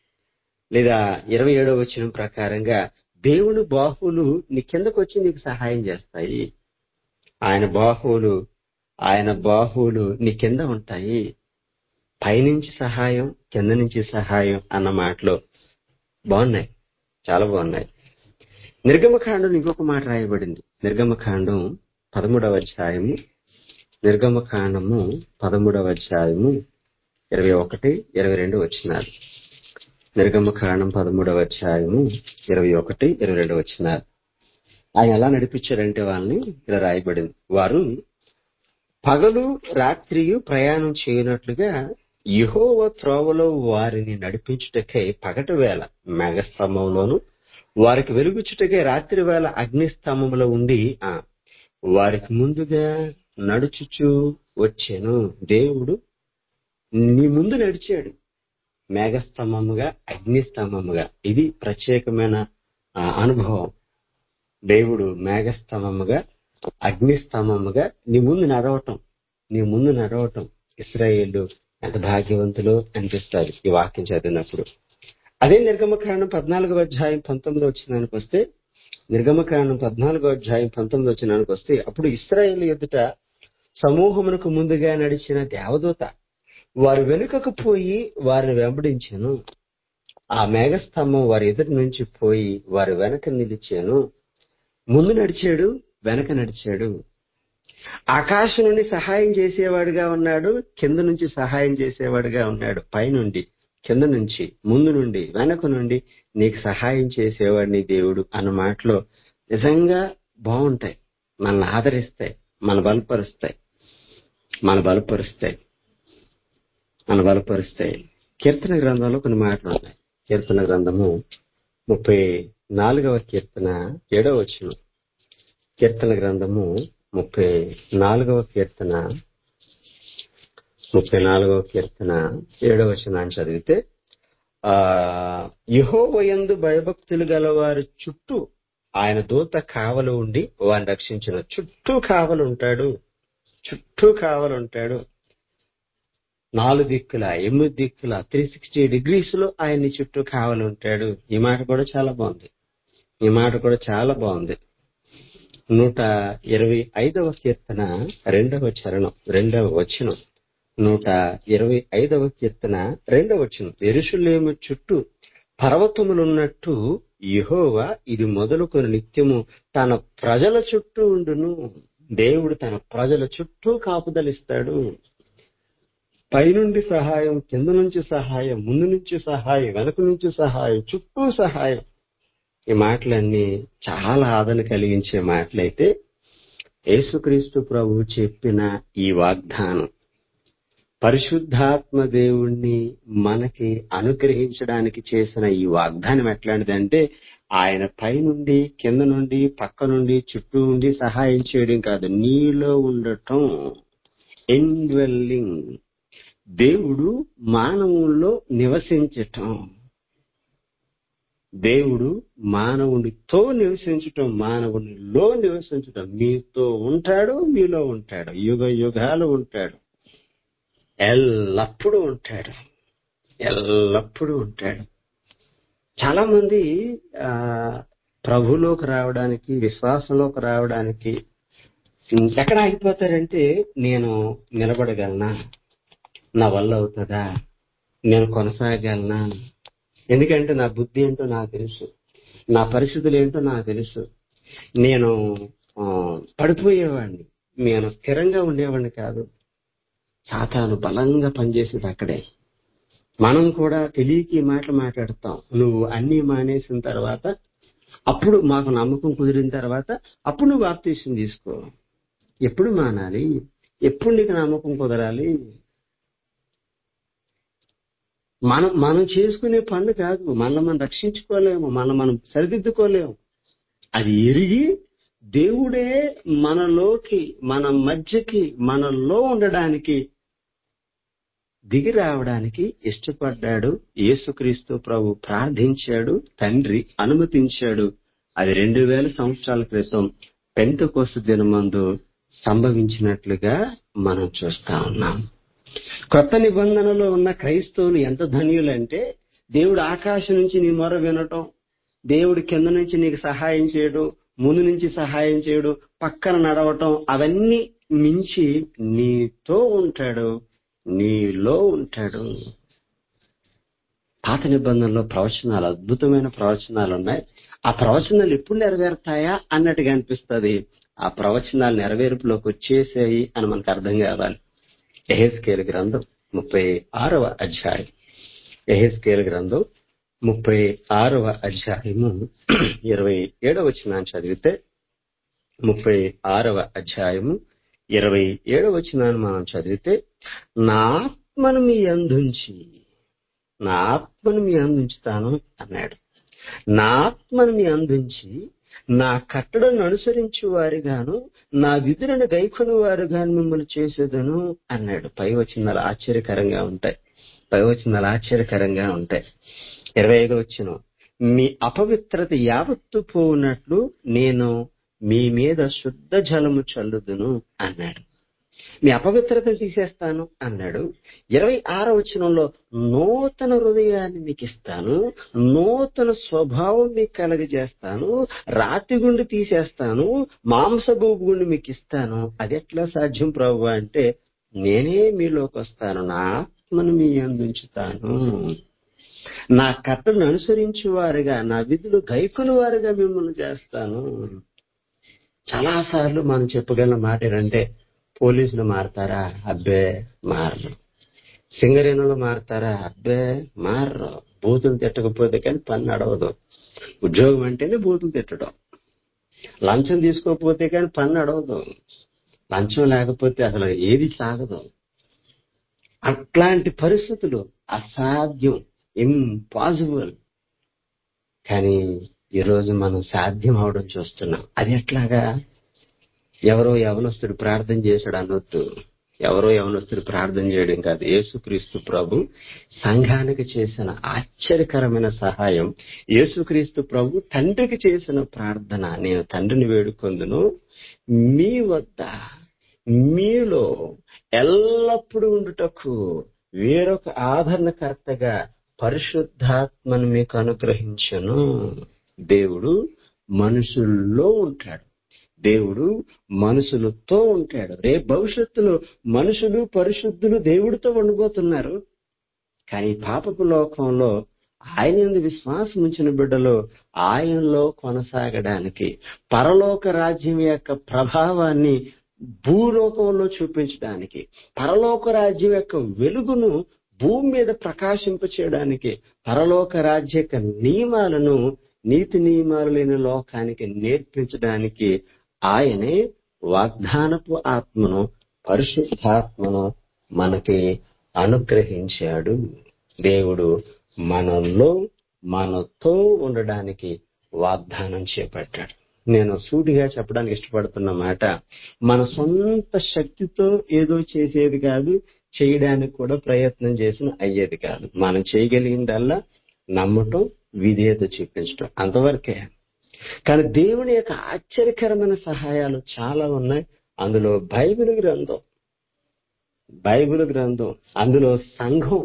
లేదా ఇరవై ఏడవ వచ్చిన ప్రకారంగా దేవుని బాహువులు నీ కిందకు వచ్చి నీకు సహాయం చేస్తాయి ఆయన బాహువులు ఆయన బాహువులు నీ కింద ఉంటాయి పైనుంచి సహాయం కింద నుంచి సహాయం అన్న మాటలు బాగున్నాయి చాలా బాగున్నాయి నిర్గమకాండం ఇంకొక మాట రాయబడింది నిర్గమకాండం పదమూడవ అధ్యాయము నిర్గమకాండము పదమూడవ అధ్యాయము ఇరవై ఒకటి ఇరవై రెండు వచ్చినారు నిర్గమకాండం పదమూడవ అధ్యాయము ఇరవై ఒకటి ఇరవై రెండు వచ్చినారు ఆయన ఎలా నడిపించారంటే వాళ్ళని ఇలా రాయబడింది వారు పగలు రాత్రి ప్రయాణం చేయనట్లుగా యహోవ త్రోవలో వారిని నడిపించుటకై పగటి వేళ మేఘస్తంభంలోను వారికి వెలుగుచుటకై రాత్రి వేళ అగ్నిస్తంభంలో ఉండి ఆ వారికి ముందుగా నడుచుచు వచ్చాను దేవుడు నీ ముందు నడిచాడు మేఘస్తంభముగా అగ్నిస్తంభముగా ఇది ప్రత్యేకమైన ఆ, అనుభవం దేవుడు మేఘస్తంభముగా అగ్నిస్తంభముగా నీ ముందు నడవటం నీ ముందు నడవటం ఇస్రాయేల్ ఎంత భాగ్యవంతులు అనిపిస్తారు ఈ వాక్యం చదివినప్పుడు అదే నిర్గమకాండం పద్నాలుగో అధ్యాయం పంతొమ్మిదో వచ్చినానికి వస్తే నిర్గమకాండం పద్నాలుగో అధ్యాయం పంతొమ్మిది వచ్చినానికి వస్తే అప్పుడు ఇస్రాయేల్ ఎదుట సమూహమునకు ముందుగా నడిచిన దేవదూత వారు వెనుకకు పోయి వారిని వెంబడించాను ఆ మేఘస్తంభం వారి ఎదుటి నుంచి పోయి వారి వెనక నిలిచాను ముందు నడిచాడు వెనక నడిచాడు ఆకాశం నుండి సహాయం చేసేవాడుగా ఉన్నాడు కింద నుంచి సహాయం చేసేవాడుగా ఉన్నాడు పైనుండి కింద నుంచి ముందు నుండి వెనక నుండి నీకు సహాయం చేసేవాడిని దేవుడు అన్న మాటలో నిజంగా బాగుంటాయి మనల్ని ఆదరిస్తాయి మన బలపరుస్తాయి మన బలపరుస్తాయి మన బలపరుస్తాయి కీర్తన గ్రంథంలో కొన్ని మాటలు ఉన్నాయి కీర్తన గ్రంథము ముప్పై నాలుగవ కీర్తన ఏడవ వచనం కీర్తన గ్రంథము ముప్పై నాలుగవ కీర్తన ముప్పై నాలుగవ కీర్తన ఏడవ వచనాన్ని చదివితే ఆ యహోవయందు భయభక్తులు గలవారి చుట్టూ ఆయన దూత కావలు ఉండి వారిని రక్షించిన చుట్టూ కావలు ఉంటాడు చుట్టూ కావలు ఉంటాడు నాలుగు దిక్కుల ఎనిమిది దిక్కుల త్రీ సిక్స్టీ డిగ్రీస్ లో ఆయన్ని చుట్టూ కావలి ఉంటాడు ఈ మాట కూడా చాలా బాగుంది ఈ మాట కూడా చాలా బాగుంది నూట ఇరవై ఐదవ కీర్తన రెండవ చరణం రెండవ వచనం నూట ఇరవై ఐదవ కీర్తన రెండవ వచనం ఎరుషులేము చుట్టూ పర్వతములున్నట్టు యెహోవా ఇది మొదలుకొని నిత్యము తన ప్రజల చుట్టూ ఉండును దేవుడు తన ప్రజల చుట్టూ కాపుదలిస్తాడు పైనుండి సహాయం కింద నుంచి సహాయం ముందు నుంచి సహాయం వెనక నుంచి సహాయం చుట్టూ సహాయం ఈ మాటలన్నీ చాలా ఆదరణ కలిగించే మాటలైతే యేసుక్రీస్తు ప్రభు చెప్పిన ఈ వాగ్దానం పరిశుద్ధాత్మ దేవుణ్ణి మనకి అనుగ్రహించడానికి చేసిన ఈ వాగ్దానం ఎట్లాంటిదంటే ఆయన పైనుండి కింద నుండి పక్క నుండి చుట్టూ ఉండి సహాయం చేయడం కాదు నీలో ఉండటం ఇన్వెల్లింగ్ దేవుడు మానవుల్లో నివసించటం దేవుడు మానవునితో నివసించటం మానవునిలో నివసించటం మీతో ఉంటాడు మీలో ఉంటాడు యుగ యుగాలు ఉంటాడు ఎల్లప్పుడూ ఉంటాడు ఎల్లప్పుడూ ఉంటాడు చాలా మంది ఆ ప్రభులోకి రావడానికి విశ్వాసంలోకి రావడానికి ఎక్కడ ఆగిపోతారంటే నేను నిలబడగలనా నా వల్ల అవుతుందా నేను కొనసాగలనా ఎందుకంటే నా బుద్ధి ఏంటో నాకు తెలుసు నా పరిస్థితులు ఏంటో నాకు తెలుసు నేను ఆ, పడిపోయేవాడిని నేను స్థిరంగా ఉండేవాడిని కాదు సాతాను బలంగా పనిచేసేది అక్కడే మనం కూడా తెలియక ఈ మాటలు మాట్లాడతాం నువ్వు అన్ని మానేసిన తర్వాత అప్పుడు మాకు నమ్మకం కుదిరిన తర్వాత అప్పుడు నువ్వు బాప్తీసం తీసుకో ఎప్పుడు మానాలి ఎప్పుడు నీకు నమ్మకం కుదరాలి మనం మనం చేసుకునే పనులు కాదు మనం మనం రక్షించుకోలేము మనం మనం సరిదిద్దుకోలేము అది ఎరిగి దేవుడే మనలోకి మన మధ్యకి మనలో ఉండడానికి దిగి రావడానికి ఇష్టపడ్డాడు యేసుక్రీస్తు ప్రభు ప్రార్థించాడు తండ్రి అనుమతించాడు అది రెండు వేల సంవత్సరాల క్రితం పెంతకోసు దినమందు సంభవించినట్లుగా మనం చూస్తా ఉన్నాం కొత్త నిబంధనలో ఉన్న క్రైస్తవులు ఎంత ధన్యులంటే దేవుడు ఆకాశం నుంచి నీ మొర వినటం దేవుడు కింద నుంచి నీకు సహాయం చేయడం ముందు నుంచి సహాయం చేయడం పక్కన నడవటం అవన్నీ మించి నీతో ఉంటాడు నీలో ఉంటాడు పాత నిబంధనలో ప్రవచనాలు అద్భుతమైన ప్రవచనాలు ఉన్నాయి ఆ ప్రవచనాలు ఎప్పుడు నెరవేరుతాయా అన్నట్టుగా అనిపిస్తుంది ఆ ప్రవచనాలు నెరవేర్పులోకి వచ్చేసాయి అని మనకు అర్థం కావాలి ఎహెస్కేల్ గ్రంథం ముప్పై ఆరవ అధ్యాయం ఎహెస్కేల్ గ్రంథం ముప్పై ఆరవ అధ్యాయము ఇరవై ఏడవ వచనాన్ని చదివితే ముప్పై ఆరవ అధ్యాయము ఇరవై ఏడవ వచనాన్ని మనం చదివితే నా ఆత్మను మీ అందుంచి నా ఆత్మను మీ అందుంచుతాను అన్నాడు నా ఆత్మను మీ అందుంచి నా కట్టడను అనుసరించు వారిగాను నా విధులను గైకొని వారుగాను మిమ్మల్ని చేసేదను అన్నాడు పై వచ్చినాలు ఆశ్చర్యకరంగా ఉంటాయి పై వచ్చినాలు ఆశ్చర్యకరంగా ఉంటాయి ఇరవై ఐదు వచ్చిన మీ అపవిత్రత యావత్తు పోవునట్లు నేను మీ మీద శుద్ధ జలము చల్లుదును అన్నాడు మీ అపవిత్రత తీసేస్తాను అన్నాడు ఇరవై ఆరో వచనంలో నూతన హృదయాన్ని మీకు ఇస్తాను నూతన స్వభావం మీకు కలగజేస్తాను రాతి గుండి తీసేస్తాను మాంసభూపు గుండి మీకు ఇస్తాను అది ఎట్లా సాధ్యం ప్రభు అంటే నేనే మీలోకి వస్తాను నా ఆత్మను మీ అందించుతాను నా కట్టను అనుసరించు వారుగా నా విధులు గైకుని వారుగా మిమ్మల్ని చేస్తాను చాలా సార్లు మనం చెప్పగలిగిన మాట ఏంటంటే పోలీసులు మారతారా అబ్బే మారరు సింగరేణులు మారతారా అబ్బే మారరు బూతులు తిట్టకపోతే కానీ పని నడవదు ఉద్యోగం అంటేనే బూతులు తిట్టడం లంచం తీసుకోకపోతే కానీ పని నడవదు లంచం లేకపోతే అసలు ఏది సాగదు అట్లాంటి పరిస్థితులు అసాధ్యం ఇంపాసిబుల్ కానీ ఈరోజు మనం సాధ్యం అవడం చూస్తున్నాం అది ఎట్లాగా ఎవరో యవనస్తుడు ప్రార్థన చేశాడు అనొద్దు ఎవరో యవనస్తుడు ప్రార్థన చేయడం కాదు యేసుక్రీస్తు ప్రభు సంఘానికి చేసిన ఆశ్చర్యకరమైన సహాయం యేసుక్రీస్తు ప్రభు తండ్రికి చేసిన ప్రార్థన నేను తండ్రిని వేడుకొందును మీ వద్ద మీలో ఎల్లప్పుడూ ఉండుటకు వేరొక ఆదరణకర్తగా పరిశుద్ధాత్మను మీకు అనుగ్రహించను దేవుడు మనుషుల్లో ఉంటాడు దేవుడు మనుషులతో ఉంటాడు రేపు భవిష్యత్తులో మనుషులు పరిశుద్ధులు దేవుడితో ఉండబోతున్నారు కానీ పాపపు లోకంలో ఆయన ఎందు విశ్వాసం ఉంచిన బిడ్డలు ఆయనలో కొనసాగడానికి పరలోక రాజ్యం యొక్క ప్రభావాన్ని భూలోకంలో చూపించడానికి పరలోక రాజ్యం యొక్క వెలుగును భూమి మీద ప్రకాశింప చేయడానికి పరలోక రాజ్య యొక్క నియమాలను నీతి నియమాలు లేని లోకానికి నేర్పించడానికి ఆయనే వాగ్దానపు ఆత్మను పరిశుద్ధాత్మను మనకి అనుగ్రహించాడు దేవుడు మనలో మనతో ఉండడానికి వాగ్దానం చేపట్టాడు నేను సూటిగా చెప్పడానికి ఇష్టపడుతున్న మాట మన సొంత శక్తితో ఏదో చేసేది కాదు చేయడానికి కూడా ప్రయత్నం చేసిన అయ్యేది కాదు మనం చేయగలిగిందల్లా నమ్మటం విధేయత చూపించడం అంతవరకే కానీ దేవుని యొక్క ఆశ్చర్యకరమైన సహాయాలు చాలా ఉన్నాయి అందులో బైబిల్ గ్రంథం బైబిల్ గ్రంథం అందులో సంఘం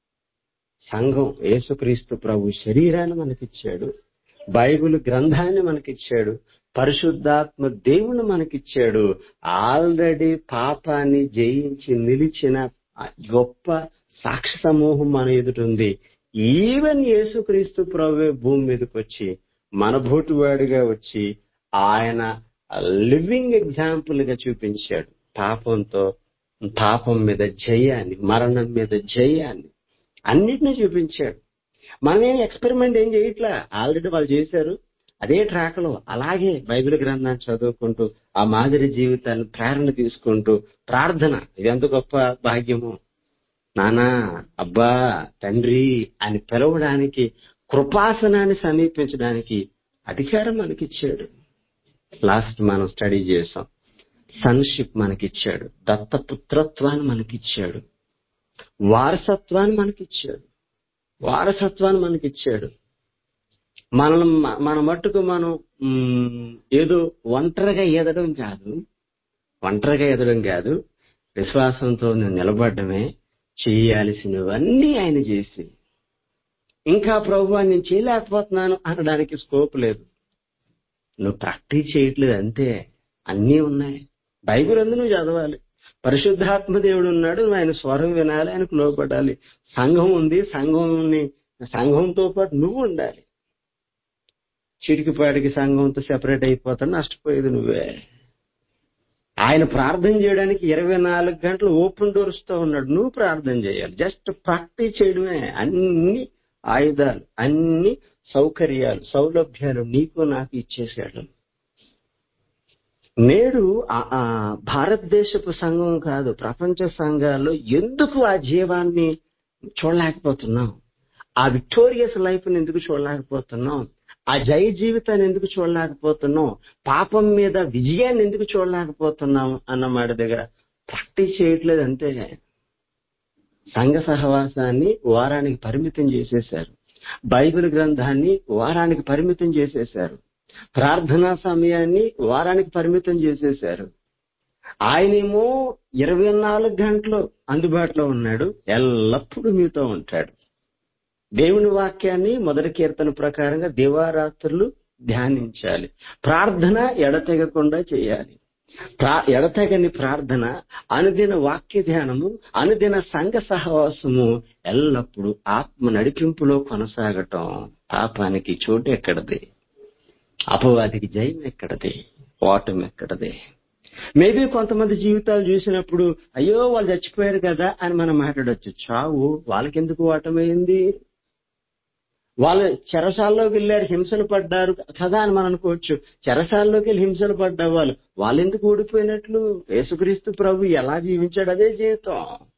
సంఘం యేసుక్రీస్తు ప్రభు శరీరాన్ని మనకిచ్చాడు బైబిల్ గ్రంథాన్ని మనకిచ్చాడు పరిశుద్ధాత్మ దేవుని మనకిచ్చాడు ఆల్రెడీ పాపాన్ని జయించి నిలిచిన గొప్ప సాక్షి సమూహం మన ఎదుటుంది ఈవెన్ యేసుక్రీస్తు ప్రభు భూమి మీదకి వచ్చి మన వాడిగా వచ్చి ఆయన లివింగ్ ఎగ్జాంపుల్ గా చూపించాడు పాపంతో పాపం మీద జయాన్ని మరణం మీద జయాన్ని అన్నిటినీ చూపించాడు మనం ఏం ఎక్స్పెరిమెంట్ ఏం చేయట్లా ఆల్రెడీ వాళ్ళు చేశారు అదే ట్రాక్ లో అలాగే బైబిల్ గ్రంథాన్ని చదువుకుంటూ ఆ మాదిరి జీవితాన్ని ప్రేరణ తీసుకుంటూ ప్రార్థన ఇది ఎంత గొప్ప భాగ్యము నానా అబ్బా తండ్రి అని పిలవడానికి కృపాసనాన్ని సమీపించడానికి అధికారం మనకిచ్చాడు లాస్ట్ మనం స్టడీ చేసాం సన్షిప్ మనకిచ్చాడు దత్తపుత్రత్వాన్ని మనకిచ్చాడు వారసత్వాన్ని మనకిచ్చాడు వారసత్వాన్ని మనకిచ్చాడు మనం మన మట్టుకు మనం ఏదో ఒంటరిగా ఎదడం కాదు ఒంటరిగా ఎదడం కాదు విశ్వాసంతో నేను నిలబడమే చేయాల్సినవన్నీ ఆయన చేసి ఇంకా ప్రభు నేను చేయలేకపోతున్నాను అనడానికి స్కోప్ లేదు నువ్వు ప్రాక్టీస్ చేయట్లేదు అంతే అన్నీ ఉన్నాయి బైబిల్ అందు నువ్వు చదవాలి పరిశుద్ధాత్మ దేవుడు ఉన్నాడు నువ్వు ఆయన స్వరం వినాలి ఆయనకు లోపడాలి సంఘం ఉంది సంఘంని సంఘంతో పాటు నువ్వు ఉండాలి చిటికిపాటికి సంఘంతో సెపరేట్ అయిపోతాడు నష్టపోయేది నువ్వే ఆయన ప్రార్థన చేయడానికి ఇరవై నాలుగు గంటలు ఓపెన్ డోర్స్ తో ఉన్నాడు నువ్వు ప్రార్థన చేయాలి జస్ట్ ప్రాక్టీస్ చేయడమే అన్ని ఆయుధాలు అన్ని సౌకర్యాలు సౌలభ్యాలు నీకు నాకు ఇచ్చేసాడు నేడు భారతదేశపు సంఘం కాదు ప్రపంచ సంఘాల్లో ఎందుకు ఆ జీవాన్ని చూడలేకపోతున్నాం ఆ విక్టోరియస్ లైఫ్ ఎందుకు చూడలేకపోతున్నాం ఆ జయ జీవితాన్ని ఎందుకు చూడలేకపోతున్నాం పాపం మీద విజయాన్ని ఎందుకు చూడలేకపోతున్నాం అన్న మాట దగ్గర ప్రాక్టీస్ చేయట్లేదు అంతే సంఘ సహవాసాన్ని వారానికి పరిమితం చేసేశారు బైబిల్ గ్రంథాన్ని వారానికి పరిమితం చేసేశారు ప్రార్థనా సమయాన్ని వారానికి పరిమితం చేసేశారు ఆయనేమో ఇరవై నాలుగు గంటలు అందుబాటులో ఉన్నాడు ఎల్లప్పుడూ మీతో ఉంటాడు దేవుని వాక్యాన్ని మొదటి కీర్తన ప్రకారంగా దివారాత్రులు ధ్యానించాలి ప్రార్థన ఎడతెగకుండా చేయాలి ఎడతెగని ప్రార్థన అనుదిన వాక్య ధ్యానము అనుదిన సంఘ సహవాసము ఎల్లప్పుడూ ఆత్మ నడిపింపులో కొనసాగటం పాపానికి చోటు ఎక్కడది అపవాదికి జయం ఎక్కడది ఓటం ఎక్కడది మేబీ కొంతమంది జీవితాలు చూసినప్పుడు అయ్యో వాళ్ళు చచ్చిపోయారు కదా అని మనం మాట్లాడొచ్చు చావు వాళ్ళకెందుకు ఓటమైంది వాళ్ళు చెరసాల్లోకి వెళ్ళారు హింసలు పడ్డారు కదా అని మనం అనుకోవచ్చు చెరసాల్లోకి వెళ్ళి హింసలు పడ్డ వాళ్ళు వాళ్ళు ఎందుకు ఊడిపోయినట్లు యేసుక్రీస్తు ప్రభు ఎలా జీవించాడు అదే జీవితం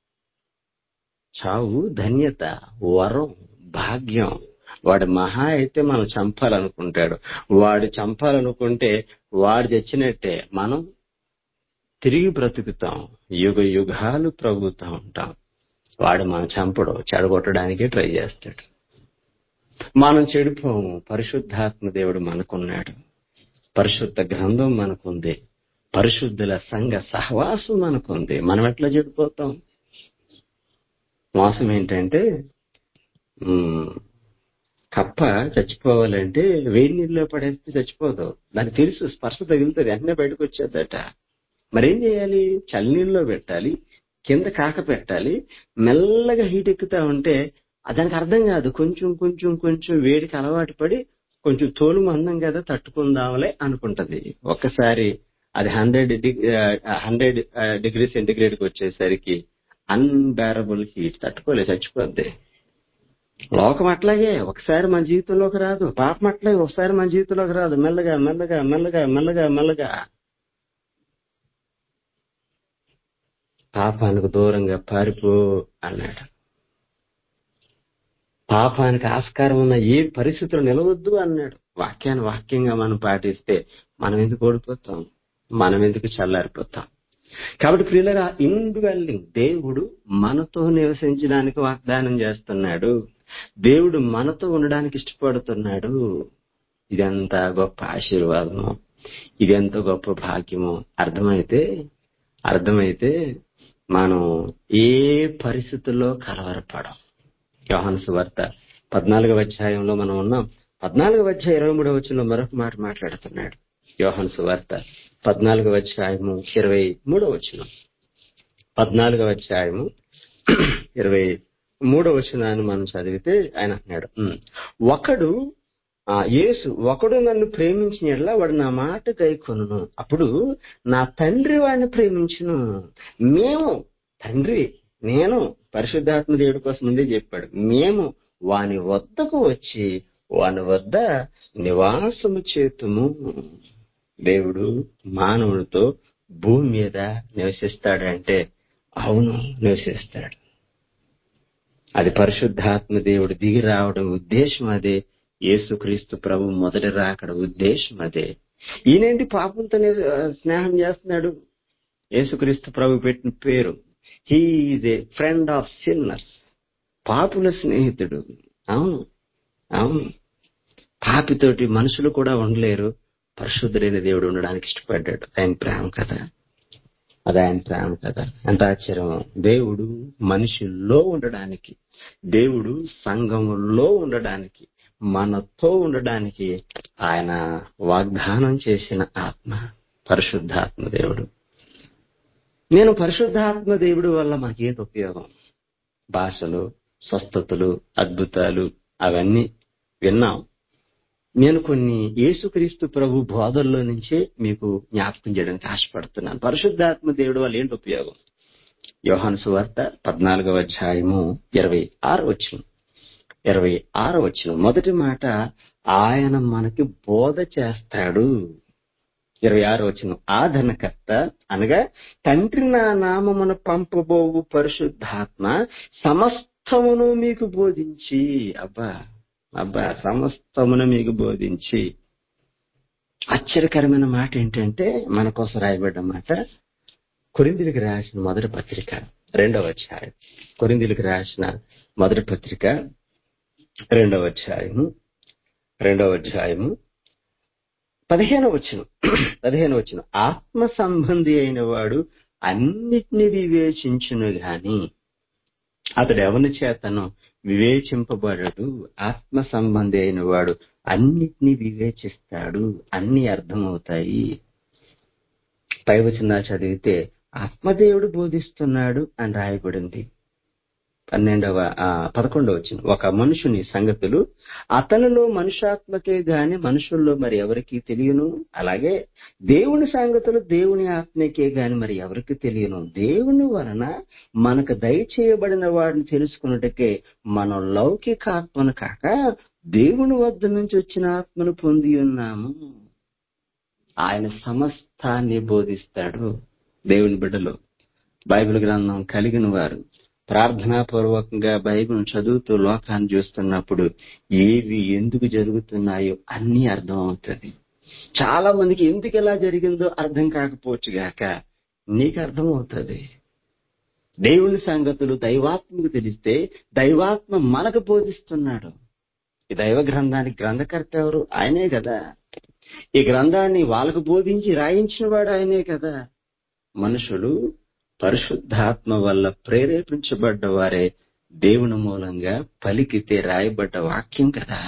చావు ధన్యత వరం భాగ్యం వాడు మహా అయితే మనం చంపాలనుకుంటాడు వాడు చంపాలనుకుంటే వాడు తెచ్చినట్టే మనం తిరిగి బ్రతుకుతాం యుగ యుగాలు ప్రభుతా ఉంటాం వాడు మనం చంపడు చెడగొట్టడానికే ట్రై చేస్తాడు మనం చెడిపోము పరిశుద్ధాత్మ దేవుడు మనకున్నాడు పరిశుద్ధ గ్రంథం మనకుంది పరిశుద్ధుల సంఘ సహవాసం మనకుంది మనం ఎట్లా చెడిపోతాం మోసం ఏంటంటే ఉమ్, కప్ప చచ్చిపోవాలంటే వేడి నీళ్ళలో పడేస్తే చచ్చిపోదు దానికి తెలుసు స్పర్శ తగులుతుంది వెంటనే బయటకు వచ్చేద్దట మరేం చేయాలి చల్లనీళ్ళలో పెట్టాలి కింద కాక పెట్టాలి మెల్లగా హీట్ ఎక్కుతా ఉంటే ఆ దానికి అర్థం కాదు కొంచెం కొంచెం కొంచెం వేడికి అలవాటు పడి కొంచెం తోలు మందం కదా తట్టుకుందాంలే అనుకుంటది ఒక్కసారి అది హండ్రెడ్ హండ్రెడ్ డిగ్రీ సెంటిగ్రేడ్ కి వచ్చేసరికి అన్బేరబుల్ హీట్ తట్టుకోలే చచ్చిపోద్ది లోకం అట్లాగే ఒకసారి మన జీవితంలోకి రాదు పాపం అట్లాగే ఒకసారి మన జీవితంలోకి రాదు మెల్లగా మెల్లగా మెల్లగా మెల్లగా మెల్లగా పాపానికి దూరంగా పారిపో అన్నాడు పాపానికి ఆస్కారం ఉన్న ఏ పరిస్థితులు నిలవద్దు అన్నాడు వాక్యాన్ని వాక్యంగా మనం పాటిస్తే మనం ఎందుకు ఓడిపోతాం మనం ఎందుకు చల్లారిపోతాం కాబట్టి ప్రియులరా ఇండ్వెల్లింగ్ దేవుడు మనతో నివసించడానికి వాగ్దానం చేస్తున్నాడు దేవుడు మనతో ఉండడానికి ఇష్టపడుతున్నాడు ఇదెంత గొప్ప ఆశీర్వాదము ఇదెంత గొప్ప భాగ్యము అర్థమైతే అర్థమైతే మనం ఏ పరిస్థితుల్లో కలవరపడం యోహాను సువార్త పద్నాలుగవ అధ్యాయంలో మనం ఉన్నాం పద్నాలుగవ అధ్యాయం ఇరవై మూడవ వచ్చిన మరొక మాట మాట్లాడుతున్నాడు యోహాను సువార్త పద్నాలుగవ అధ్యాయము ఇరవై మూడవ వచ్చిన పద్నాలుగవ అధ్యాయము ఇరవై మూడవ వచనాన్ని మనం చదివితే ఆయన అంటున్నాడు "ఉమ్, ఒకడు ఆ యేసు ఒకడు నన్ను ప్రేమించిన ఎడల వాడు నా మాట గైకొనును అప్పుడు నా తండ్రి వాడిని ప్రేమించును మేము తండ్రి నేను పరిశుద్ధాత్మ దేవుడి కోసం ముందే చెప్పాడు మేము వాని వద్దకు వచ్చి వాని వద్ద నివాసము చేతుము దేవుడు మానవుడితో భూమి మీద నివసిస్తాడంటే అవును నివసిస్తాడు అది పరిశుద్ధాత్మ దేవుడు దిగి రావడం ఉద్దేశం అదే యేసుక్రీస్తు ప్రభు మొదటి రాకడ ఉద్దేశం అదే ఈయనేంటి పాపంతో స్నేహం చేస్తున్నాడు యేసుక్రీస్తు ప్రభు పెట్టిన పేరు he is a friend of sinners పాపుల స్నేహితుడు అవును అవును పాపితోటి మనుషులు కూడా ఉండలేరు పరిశుద్ధుడైన దేవుడు ఉండడానికి ఇష్టపడ్డాడు ఆయన ప్రేమ కదా అది ఆయన ప్రేమ కదా ఎంత ఆశ్చర్యం దేవుడు మనుషుల్లో ఉండడానికి దేవుడు సంఘములో ఉండడానికి మనతో ఉండడానికి ఆయన వాగ్దానం చేసిన ఆత్మ పరిశుద్ధాత్మ దేవుడు నేను పరిశుద్ధాత్మ దేవుడి వల్ల మనకేంటి ఉపయోగం భాషలు స్వస్థతలు అద్భుతాలు అవన్నీ విన్నాం నేను కొన్ని యేసుక్రీస్తు ప్రభు బోధల్లో నుంచే మీకు జ్ఞాపకం చేయడానికి ఆశపడుతున్నాను పరిశుద్ధాత్మ దేవుడు వల్ల ఏంటి ఉపయోగం యోహాను సువార్త పద్నాలుగవ అధ్యాయము ఇరవై ఆరు వచ్చిన ఇరవై ఆరు వచ్చిన మొదటి మాట ఆయన మనకి బోధ చేస్తాడు ఇరవై ఆరు వచ్చిన ఆదరణకర్త అనగా తండ్రి నా నామమున పంపబోవు పరిశుద్ధాత్మ సమస్తమును మీకు బోధించి అబ్బా అబ్బా సమస్తమును మీకు బోధించి ఆశ్చర్యకరమైన మాట ఏంటంటే మన కోసం రాయబడ్డ మాట కొరిందులకు రాసిన మొదటి పత్రిక రెండవ అధ్యాయం కొరిందులకు రాసిన మొదటి పత్రిక రెండవ అధ్యాయము రెండవ అధ్యాయము పదిహేను వచ్చిన పదిహేను వచ్చిన ఆత్మ సంబంధి అయిన వాడు అన్నిటిని వివేచించును గాని అతడు ఎవరి చేతను వివేచింపబడడు ఆత్మ సంబంధి అయిన వాడు అన్నిటినీ వివేచిస్తాడు అన్ని అర్థమవుతాయి పై వచనాలు చదివితే ఆత్మదేవుడు బోధిస్తున్నాడు అని రాయబడింది పన్నెండవ ఆ, పదకొండవ వచ్చిన ఒక మనుషుని సంగతులు అతనిలో మనుషాత్మకే గాని మనుషుల్లో మరి ఎవరికి తెలియను అలాగే దేవుని సంగతులు దేవుని ఆత్మకే గాని మరి ఎవరికి తెలియను దేవుని వలన మనకు దయచేయబడిన వాడిని తెలుసుకున్నట్టుకే మనం లౌకిక ఆత్మను కాక దేవుని వద్ద నుంచి వచ్చిన ఆత్మను పొంది ఉన్నాము ఆయన సమస్తాన్ని బోధిస్తాడు దేవుని బిడ్డలు బైబిల్ గ్రంథం కలిగిన వారు ప్రార్థనాపూర్వకంగా బైబిల్ చదువుతూ లోకాన్ని చూస్తున్నప్పుడు ఏవి ఎందుకు జరుగుతున్నాయో అన్ని అర్థం అవుతుంది చాలా మందికి ఎందుకు ఎలా జరిగిందో అర్థం కాకపోవచ్చు గాక నీకు అర్థం అవుతుంది దేవుని సంగతులు దైవాత్మకు తెలిస్తే దైవాత్మ మనకు బోధిస్తున్నాడు ఈ దైవ గ్రంథానికి గ్రంథకర్త ఎవరు ఆయనే కదా ఈ గ్రంథాన్ని వాళ్ళకు బోధించి రాయించిన వాడు ఆయనే కదా మనుషులు పరిశుద్ధాత్మ వల్ల ప్రేరేపించబడ్డ వారే దేవుని మూలంగా పలికితే రాయబడ్డ వాక్యం కదా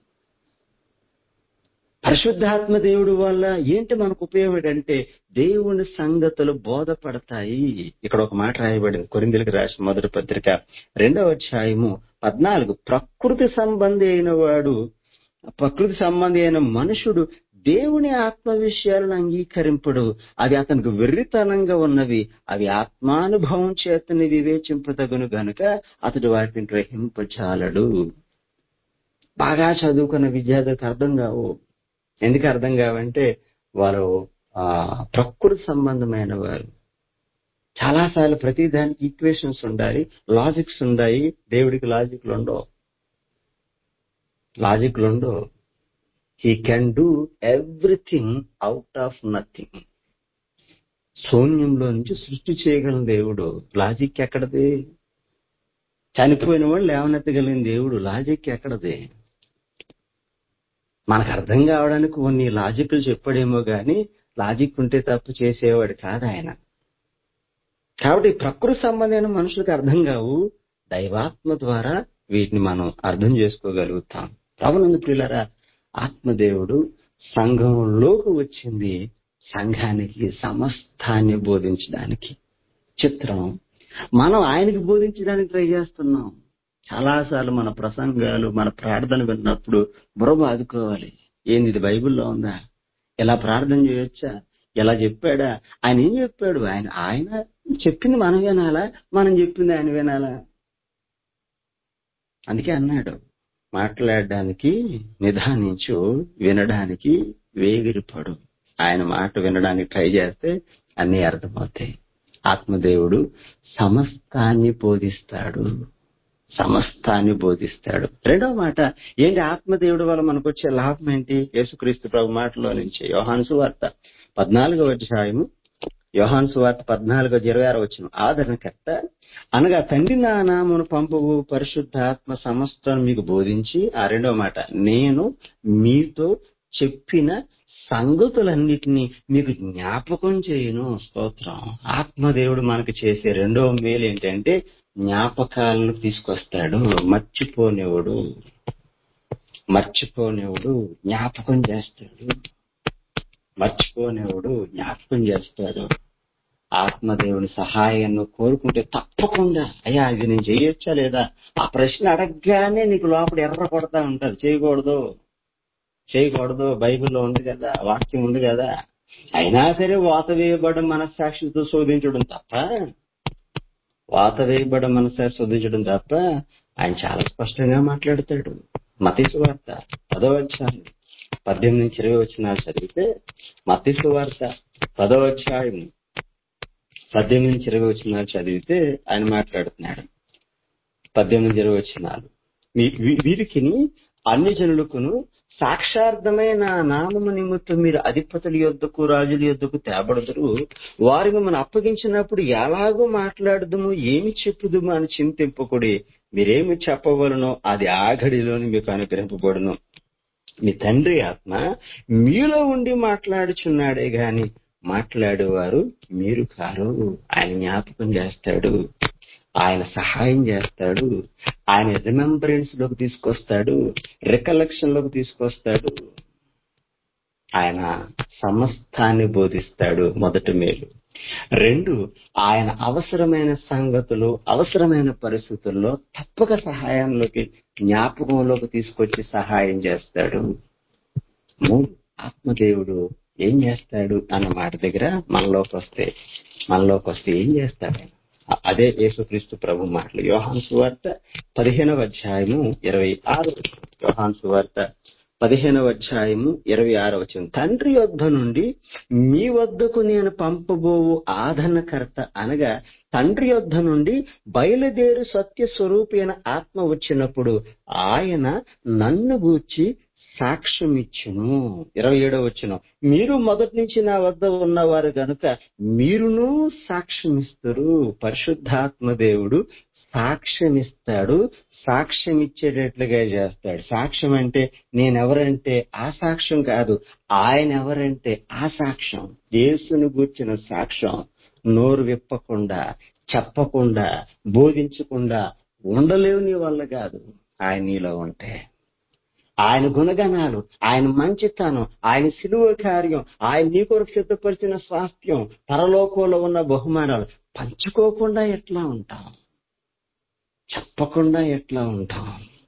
పరిశుద్ధాత్మ దేవుడు వల్ల ఏంటి మనకు ఉపయోగం అంటే దేవుని సంగతులు బోధపడతాయి ఇక్కడ ఒక మాట రాయబడింది కొరిందులకు రాసిన మొదటి పత్రిక రెండవ అధ్యాయము పద్నాలుగు ప్రకృతి సంబంధి అయిన వాడు ప్రకృతి సంబంధి అయిన మనుషుడు దేవుని ఆత్మ విషయాలను అంగీకరింపడు అవి అతనికి వెర్రితనంగా ఉన్నవి అవి ఆత్మానుభవం చేతని వివేచింపదగును గనుక అతడు వాటిని గ్రహింపజాలడు బాగా చదువుకున్న విద్యార్థులకు అర్థం కావు ఎందుకు అర్థం కావంటే వారు ఆ ప్రకృతి సంబంధమైన వారు చాలాసార్లు ప్రతి దానికి ఈక్వేషన్స్ ఉండాలి లాజిక్స్ ఉండాయి దేవుడికి లాజిక్లు ఉండవు లాజిక్లు ఉండవు he can do everything out of nothing శూన్యంలో నుంచి సృష్టి చేయగల దేవుడు లాజిక్ ఎక్కడది చనిపోయిన వాళ్ళు లేవనెత్తగలిగిన దేవుడు లాజిక్ ఎక్కడది మనకు అర్థం కావడానికి కొన్ని లాజిక్లు చెప్పాడేమో గాని లాజిక్ ఉంటే తప్పు చేసేవాడు కాదు ఆయన కాబట్టి ప్రకృతి సంబంధమైన మనుషులకు అర్థం కావు దైవాత్మ ద్వారా వీటిని మనం అర్థం చేసుకోగలుగుతాం ప్రభునందు ప్రియులరా ఆత్మదేవుడు సంఘంలోకి వచ్చింది సంఘానికి సమస్తాన్ని బోధించడానికి చిత్రం మనం ఆయనకి బోధించడానికి ట్రై చేస్తున్నాం చాలాసార్లు మన ప్రసంగాలు మన ప్రార్థన విన్నప్పుడు బుర్ర బాదుకోవాలి ఏంది ఇది బైబిల్లో ఉందా ఎలా ప్రార్థన చేయొచ్చా ఎలా చెప్పాడా ఆయన ఏం చెప్పాడు ఆయన ఆయన చెప్పింది మనం వినాలా మనం చెప్పింది ఆయన వినాలా అందుకే అన్నాడు మాట్లాడడానికి నిదానించు వినడానికి వేగిరిపడు ఆయన మాట వినడానికి ట్రై చేస్తే అన్ని అర్థమవుతాయి ఆత్మదేవుడు సమస్తాన్ని బోధిస్తాడు సమస్తాన్ని బోధిస్తాడు రెండవ మాట ఏంటి ఆత్మదేవుడు వల్ల మనకు వచ్చే లాభం ఏంటి యేసుక్రీస్తు ప్రభు మాటలో నుంచి యోహాను సువార్త పద్నాలుగవ అధ్యాయము యోహాను సువార్త పద్నాలుగో ఇరవై ఆరో వచ్చిన ఆదరణకర్త అనగా తండ్రి నా నామను పంపువు పరిశుద్ధాత్మ సమస్తం మీకు బోధించి ఆ రెండవ మాట నేను మీతో చెప్పిన సంగతులన్నిటినీ మీకు జ్ఞాపకం చేయను స్తోత్రం ఆత్మదేవుడు మనకు చేసే రెండవ మేలు ఏంటంటే జ్ఞాపకాలను తీసుకొస్తాడు మర్చిపోనివుడు మర్చిపోనివుడు జ్ఞాపకం చేస్తాడు మర్చిపోనివుడు జ్ఞాపకం చేస్తాడు ఆత్మదేవుని సహాయాన్ని కోరుకుంటే తప్పకుండా అయ్యా ఇది నేను చేయొచ్చా లేదా ఆ ప్రశ్న అడగగానే నీకు లోపల ఎర్ర కొడతా ఉంటారు చేయకూడదు చేయకూడదు బైబిల్లో ఉంది కదా వాక్యం ఉంది కదా అయినా సరే వాత వేయబడిన మనస్సాక్షితో శోధించడం తప్ప వాత వేయబడిన మనస్సాక్షి శోధించడం తప్ప ఆయన చాలా స్పష్టంగా మాట్లాడతాడు మతీసు వార్త పదో అధ్యాయం పద్దెనిమిది నుంచి ఇరవై వచ్చిన చదివితే మతీసు వార్త పదో అధ్యాయం పద్దెనిమిది నుంచి ఇరవై వచ్చిన చదివితే ఆయన మాట్లాడుతున్నాడు పద్దెనిమిది ఇరవై వచ్చినాలు వీరికి అన్ని జనులకును సాక్షార్థమైన నామము నిమిత్తం మీరు అధిపతుల యొద్దకు రాజుల యొద్దకు తేబడదురు వారి మిమ్మల్ని అప్పగించినప్పుడు ఎలాగో మాట్లాడదుము ఏమి చెప్పుదుము అని చింతింపకుడి మీరేమి చెప్పవలనో అది ఆగడిలోని మీకు అనుగ్రహింపబడును మీ తండ్రి ఆత్మ మీలో ఉండి మాట్లాడుచున్నాడే గాని మాట్లాడేవారు మీరు కారు ఆయన జ్ఞాపకం చేస్తాడు ఆయన సహాయం చేస్తాడు ఆయన రిమెంబరెన్స్ లోకి తీసుకొస్తాడు రికలెక్షన్ లోకి తీసుకొస్తాడు ఆయన సమస్తాన్ని బోధిస్తాడు మొదటి మేలు రెండు ఆయన అవసరమైన సంగతులు అవసరమైన పరిస్థితుల్లో తప్పక సహాయంలోకి జ్ఞాపకంలోకి తీసుకొచ్చి సహాయం చేస్తాడు మూడు ఆత్మదేవుడు ఏం చేస్తాడు అన్న మాట దగ్గర మనలోకి వస్తే మనలోకి వస్తే ఏం చేస్తాడు ఆయన? అ- అదే యేసుక్రీస్తు ప్రభు మాటలు యోహాన్ సువార్త పదిహేనవ అధ్యాయము ఇరవై ఆరు యోహాన్ సువార్త పదిహేనవ అధ్యాయము ఇరవై ఆరు వచ్చిన తండ్రి వద్ద నుండి మీ వద్దకు నేను పంపబోవు ఆదరణకర్త అనగా తండ్రి యొద్ద నుండి బయలుదేరు సత్య స్వరూపైన ఆత్మ వచ్చినప్పుడు ఆయన నన్ను గూర్చి సాక్ష్యం ఇచ్చును ఇరవై ఏడో వచ్చిన మీరు మొదటి నుంచి నా వద్ద ఉన్నవారు గనుక మీరును సాక్ష్యం ఇస్తారు పరిశుద్ధాత్మ దేవుడు సాక్ష్యం ఇస్తాడు సాక్ష్యం ఇచ్చేటట్లుగా చేస్తాడు సాక్ష్యం అంటే నేనెవరంటే ఆ సాక్ష్యం కాదు ఆయన ఎవరంటే ఆ సాక్ష్యం యేసుని గూర్చిన సాక్ష్యం నోరు విప్పకుండా చెప్పకుండా బోధించకుండా ఉండలేవు నీ వల్ల కాదు ఆయన నీలో ఉంటే ఆయన గుణగణాలు ఆయన మంచితనం ఆయన సిలువ కార్యం ఆయన నీ కొరకు సిద్ధపరిచిన స్వాస్థ్యం పరలోకంలో ఉన్న బహుమానాలు పంచుకోకుండా ఎట్లా ఉంటాం చెప్పకుండా ఎట్లా ఉంటాం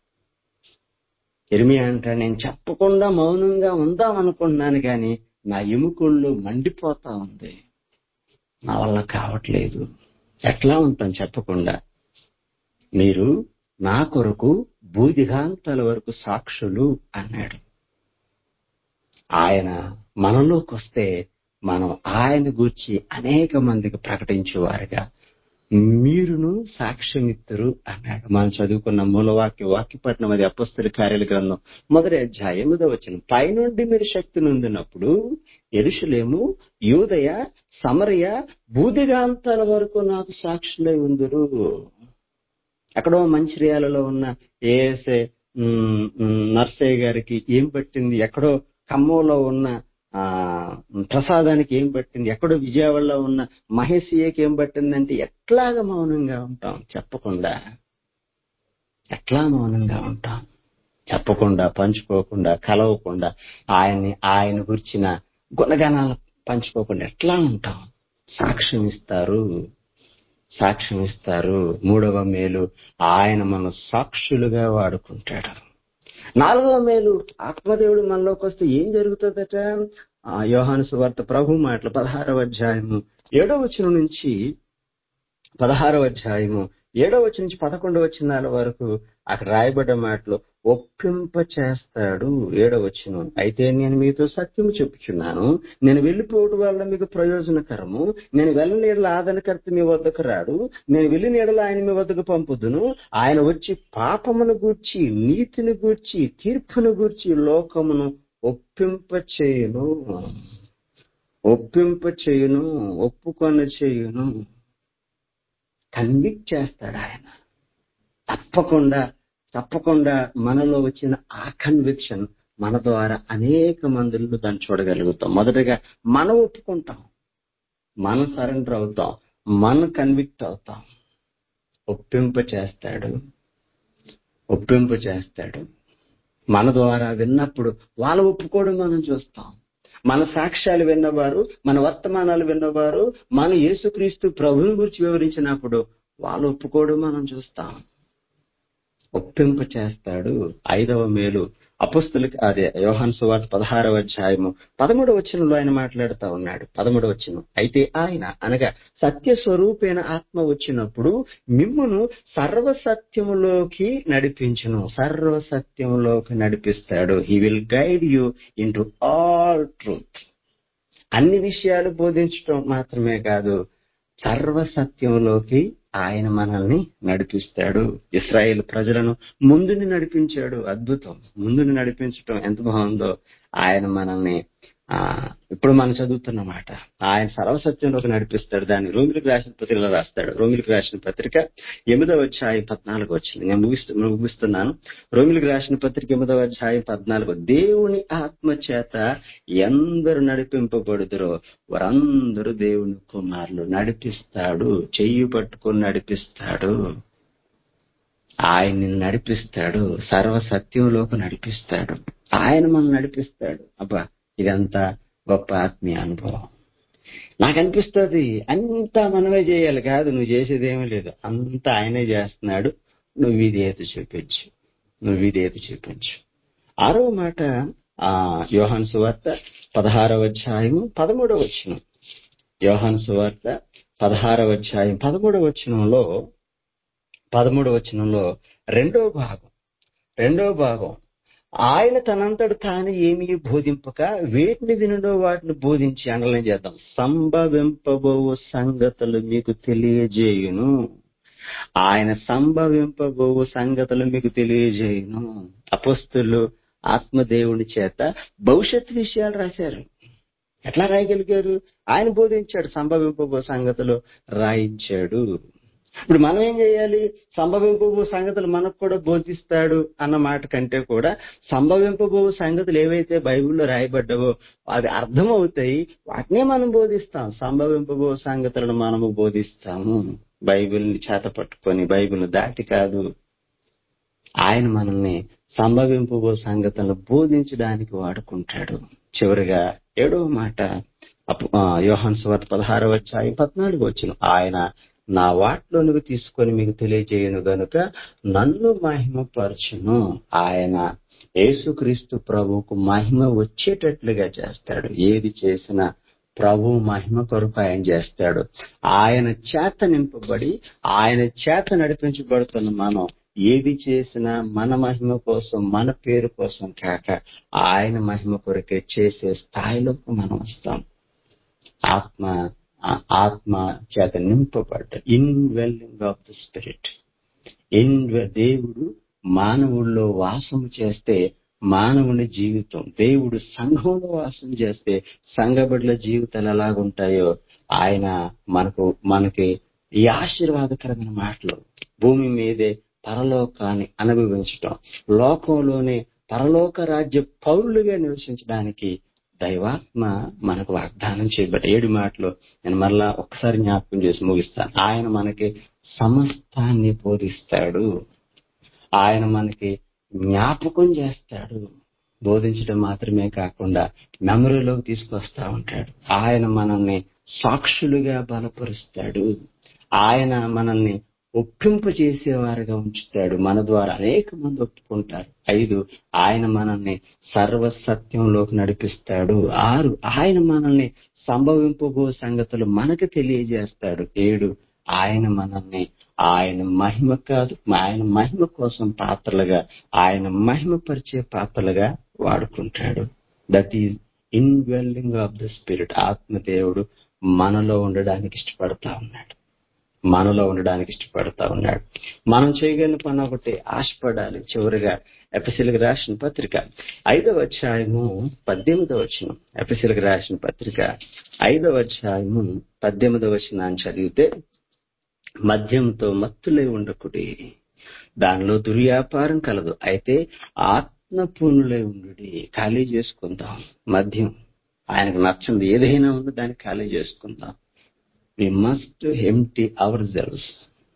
ఎరిమి అంటాడు నేను చెప్పకుండా మౌనంగా ఉందాం అనుకుంటున్నాను కానీ నా ఎముకళ్ళు మండిపోతా ఉంది నా వల్ల కావట్లేదు ఎట్లా ఉంటాం చెప్పకుండా మీరు నా కొరకు భూదిగాంతాల వరకు సాక్షులు అన్నాడు ఆయన మనలోకి వస్తే మనం ఆయన గూర్చి అనేక మందికి ప్రకటించేవారుగా మీరును సాక్ష్యమిత్తరు అన్నాడు మనం చదువుకున్న మూలవాక్య వాక్యపట్నం అది అపస్తుల కార్యాల గ్రంథం మొదటి అధ్యాయం ఎనిమిదో వచ్చిన పైనుండి మీరు శక్తి నొందినప్పుడు ఎరుషులేము యూదయ సమరయ భూదిగాంతాల వరకు నాకు సాక్షులై ఉందరు ఎక్కడో మంచిర్యాలలో ఉన్న ఏఎస్ఏ నర్సయ్య గారికి ఏం పట్టింది ఎక్కడో ఖమ్మంలో ఉన్న ఆ ప్రసాదానికి ఏం పట్టింది ఎక్కడో విజయవాడలో ఉన్న మహేషియకి ఏం పట్టిందంటే ఎట్లాగా మౌనంగా ఉంటాం చెప్పకుండా ఎట్లా మౌనంగా ఉంటాం చెప్పకుండా పంచుకోకుండా కలవకుండా ఆయన్ని ఆయన గురించిన గుణగణాలు పంచుకోకుండా ఎట్లా ఉంటాం సాక్ష్యం ఇస్తారు సాక్ష్యం ఇస్తారు మూడవ మేలు ఆయన మన సాక్షులుగా వాడుకుంటాడు నాలుగవ మేలు ఆత్మదేవుడు మనలోకి వస్తే ఏం జరుగుతుందట ఆ యోహాను సువార్త ప్రభు మాటలు పదహారవ అధ్యాయము ఏడవ వచనం నుంచి పదహారవ అధ్యాయము ఏడవ వచనం నుంచి పదకొండవ వచనాల వరకు అక్కడ రాయబడ్డ మాటలు ఒప్పింప చేస్తాడు ఏడవ వచనం అయితే నేను మీతో సత్యము చెప్పుచున్నాను నేను వెళ్ళిపోవడం వల్ల మీకు ప్రయోజనకరము నేను వెళ్ళనీడల ఆదరణకర్త మీ వద్దకు రాడు నేను వెళ్ళినీడల ఆయన మీ వద్దకు పంపుదును ఆయన వచ్చి పాపమును గూర్చి నీతిని గూర్చి తీర్పును గూర్చి లోకమును ఒప్పింప చేయును ఒప్పింప చేయును ఒప్పుకొన చేయును కన్విక్ట్ చేస్తాడు ఆయన తప్పకుండా తప్పకుండా మనలో వచ్చిన ఆ కన్విక్షన్ మన ద్వారా అనేక మందులను దాన్ని చూడగలుగుతాం మొదటగా మనం ఒప్పుకుంటాం మనం సరెండర్ అవుతాం మనం కన్విక్ట్ అవుతాం ఒప్పింప చేస్తాడు ఒప్పింప చేస్తాడు మన ద్వారా విన్నప్పుడు వాళ్ళు ఒప్పుకోవడం మనం చూస్తాం మన సాక్ష్యాలు విన్నవారు మన వర్తమానాలు విన్నవారు మన యేసుక్రీస్తు ప్రభుని గురించి వివరించినప్పుడు వాళ్ళు ఒప్పుకోవడం మనం చూస్తాం ఒప్పింప చేస్తాడు ఐదవ మేలు అపుస్తులకి అదే యోహాన్ సువార్త పదహారవ అధ్యాయము పదమూడవ వచనంలో ఆయన మాట్లాడుతా ఉన్నాడు పదమూడవ వచనం అయితే ఆయన అనగా సత్య స్వరూపైన ఆత్మ వచ్చినప్పుడు మిమ్మును సర్వసత్యములోకి నడిపించును సర్వసత్యములోకి నడిపిస్తాడు he will guide you in all truth అన్ని విషయాలు బోధించడం మాత్రమే కాదు సర్వసత్యంలోకి ఆయన మనల్ని నడిపిస్తాడు ఇస్రాయేల్ ప్రజలను ముందుని నడిపించాడు అద్భుతం ముందుని నడిపించడం ఎంత బాగుందో ఆయన మనల్ని ఆ ఇప్పుడు మనం చదువుతున్నమాట ఆయన సర్వసత్యంలోకి నడిపిస్తాడు దాన్ని రోమిలకు రాసిన పత్రికలో రాస్తాడు రోమిలకు రాసిన పత్రిక ఎనిమిదవ అధ్యాయం పద్నాలుగు వచ్చింది నేను ముగిస్తు ముగిస్తున్నాను రోమిలకు రాసిన పత్రిక ఎనిమిదవ అధ్యాయం పద్నాలుగు దేవుని ఆత్మ చేత ఎందరు నడిపింపబడుదురో వారందరూ దేవుని కుమారులు నడిపిస్తాడు చెయ్యి పట్టుకొని నడిపిస్తాడు ఆయన్ని నడిపిస్తాడు సర్వసత్యంలోకి నడిపిస్తాడు ఆయన మనం నడిపిస్తాడు అబ్బా ఇదంతా గొప్ప ఆత్మీయ అనుభవం నాకు అనిపిస్తుంది అంతా మనమే చేయాలి కాదు నువ్వు చేసేది ఏమీ లేదు అంతా ఆయనే చేస్తున్నాడు నువ్వు విధేయత చూపించు నువ్వు విధేయత చూపించు ఆరో మాట ఆ యోహాన్ సువార్త పదహారవ అధ్యాయము పదమూడవ వచనం యోహాన్ సువార్త పదహారవ అధ్యాయం పదమూడవ వచనంలో పదమూడవ వచనంలో రెండో భాగం రెండో భాగం ఆయన తనంతడు తాను ఏమీ బోధింపక వేటిని వినుడో వాటిని బోధించి అండలం చేద్దాం సంభవింపబోవు సంగతులు మీకు తెలియజేయును ఆయన సంభవింపబోవు సంగతులు మీకు తెలియజేయును అపస్తులు ఆత్మదేవుని చేత భవిష్యత్ విషయాలు రాశారు ఎట్లా రాయగలిగారు ఆయన బోధించాడు సంభవింపబో సంగతులు రాయించాడు ఇప్పుడు మనం ఏం చేయాలి సంభవింపబో సంగతులు మనకు కూడా బోధిస్తాడు అన్న మాట కంటే కూడా సంభవింపబో సంగతులు ఏవైతే బైబిల్లో రాయబడ్డావో అది అర్థమవుతాయి వాటినే మనం బోధిస్తాం సంభవింపబో సంగతులను మనము బోధిస్తాము బైబిల్ని చేత పట్టుకొని బైబిల్ దాటి కాదు ఆయన మనల్ని సంభవింపబో సంగతులను బోధించడానికి వాడుకుంటాడు చివరిగా ఏడవ మాట యోహన్ స్వార్త పదహారవ అధ్యాయం పద్నాలుగు వచ్చిన ఆయన నా వాటిలోనికి తీసుకొని మీకు తెలియజేయను గనుక నన్ను మహిమపరచును ఆయన యేసుక్రీస్తు ప్రభువుకు మహిమ వచ్చేటట్లుగా చేస్తాడు ఏది చేసినా ప్రభు మహిమ కొరకు ఆయన చేస్తాడు ఆయన చేత నింపబడి ఆయన చేత నడిపించబడుతున్న మనం ఏది చేసినా మన మహిమ కోసం మన పేరు కోసం కాక ఆయన మహిమ కొరకే చేసే స్థాయిలోకి మనం వస్తాం ఆత్మ ఆత్మ చేత నింపబడ్డ indwelling of the spirit in దేవుడు మానవుల్లో వాసం చేస్తే మానవుని జీవితం దేవుడు సంఘంలో వాసం చేస్తే సంఘబడుల జీవితాలు ఎలాగుంటాయో ఆయన మనకు మనకి ఈ ఆశీర్వాదకరమైన మాటలు భూమి మీదే పరలోకాన్ని అనుభవించటం లోకంలోనే పరలోక రాజ్య పౌరులుగా నివసించడానికి దైవాత్మ మనకు వాగ్దానం చేయబడ్డ ఏడు మాటలు నేను మరలా ఒక్కసారి జ్ఞాపకం చేసి ముగిస్తాను ఆయన మనకి సమస్తాన్ని బోధిస్తాడు ఆయన మనకి జ్ఞాపకం చేస్తాడు బోధించడం మాత్రమే కాకుండా మెమరీలోకి తీసుకొస్తా ఉంటాడు ఆయన మనల్ని సాక్షులుగా బలపరుస్తాడు ఆయన మనల్ని ఒప్పింపు చేసేవారుగా ఉంచుతాడు మన ద్వారా అనేక మంది ఒప్పుకుంటారు ఐదు ఆయన మనల్ని సర్వసత్యంలోకి నడిపిస్తాడు ఆరు ఆయన మనల్ని సంభవింపబో సంగతులు మనకు తెలియజేస్తాడు ఏడు ఆయన మనల్ని ఆయన మహిమ కాదు ఆయన మహిమ కోసం పాత్రలుగా ఆయన మహిమపరిచే పాత్రలుగా వాడుకుంటాడు that is indwelling of the spirit ఆత్మదేవుడు మనలో ఉండడానికి ఇష్టపడతా ఉన్నాడు మనలో ఉండడానికి ఇష్టపడతా ఉన్నాడు మనం చేయగలిగిన పని ఒకటి ఆశపడాలి చివరిగా ఎపిసిల్కి రాసిన పత్రిక ఐదవ అధ్యాయము పద్దెనిమిదవ వచనం ఎపిసిల్కి రాసిన పత్రిక ఐదవ అధ్యాయము పద్దెనిమిదవ వచనాన్ని చదివితే మద్యంతో మత్తులై ఉండకుడి దానిలో దుర్వ్యాపారం కలదు అయితే ఆత్మపూర్ణులై ఉండు ఖాళీ చేసుకుందాం మద్యం ఆయనకు నచ్చంది ఏదైనా ఉందో దాన్ని ఖాళీ చేసుకుందాం we must empty our selves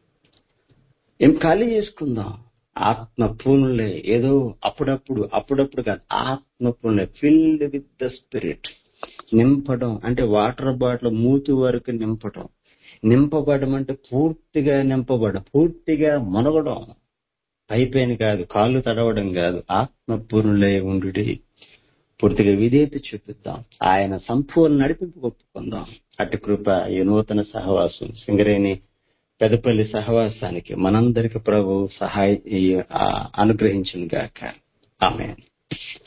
ఏం ఖాళీ చేసుకుందాం ఆత్మ పూర్ణులే ఏదో అప్పుడప్పుడు అప్పుడప్పుడు కాదు ఆత్మ పూర్ణులే ఫిల్డ్ విత్ ద స్పిరిట్ నింపడం అంటే వాటర్ బాటిల్ మూతి వరకు నింపడం నింపబడడం అంటే పూర్తిగా నింపబడడం పూర్తిగా మునగడం అయిపోయిన కాదు కాళ్ళు తడవడం కాదు ఆత్మ పూర్ణులే ఉండు పూర్తిగా విధేయత చూపిద్దాం ఆయన సంపూర్ణ నడిపింపు ఒప్పుకుందాం అటు కృప ఈ నూతన సహవాసం సింగరేణి పెదపల్లి సహవాసానికి మనందరికి ప్రభు సహాయ అనుగ్రహించిన గాక ఆమె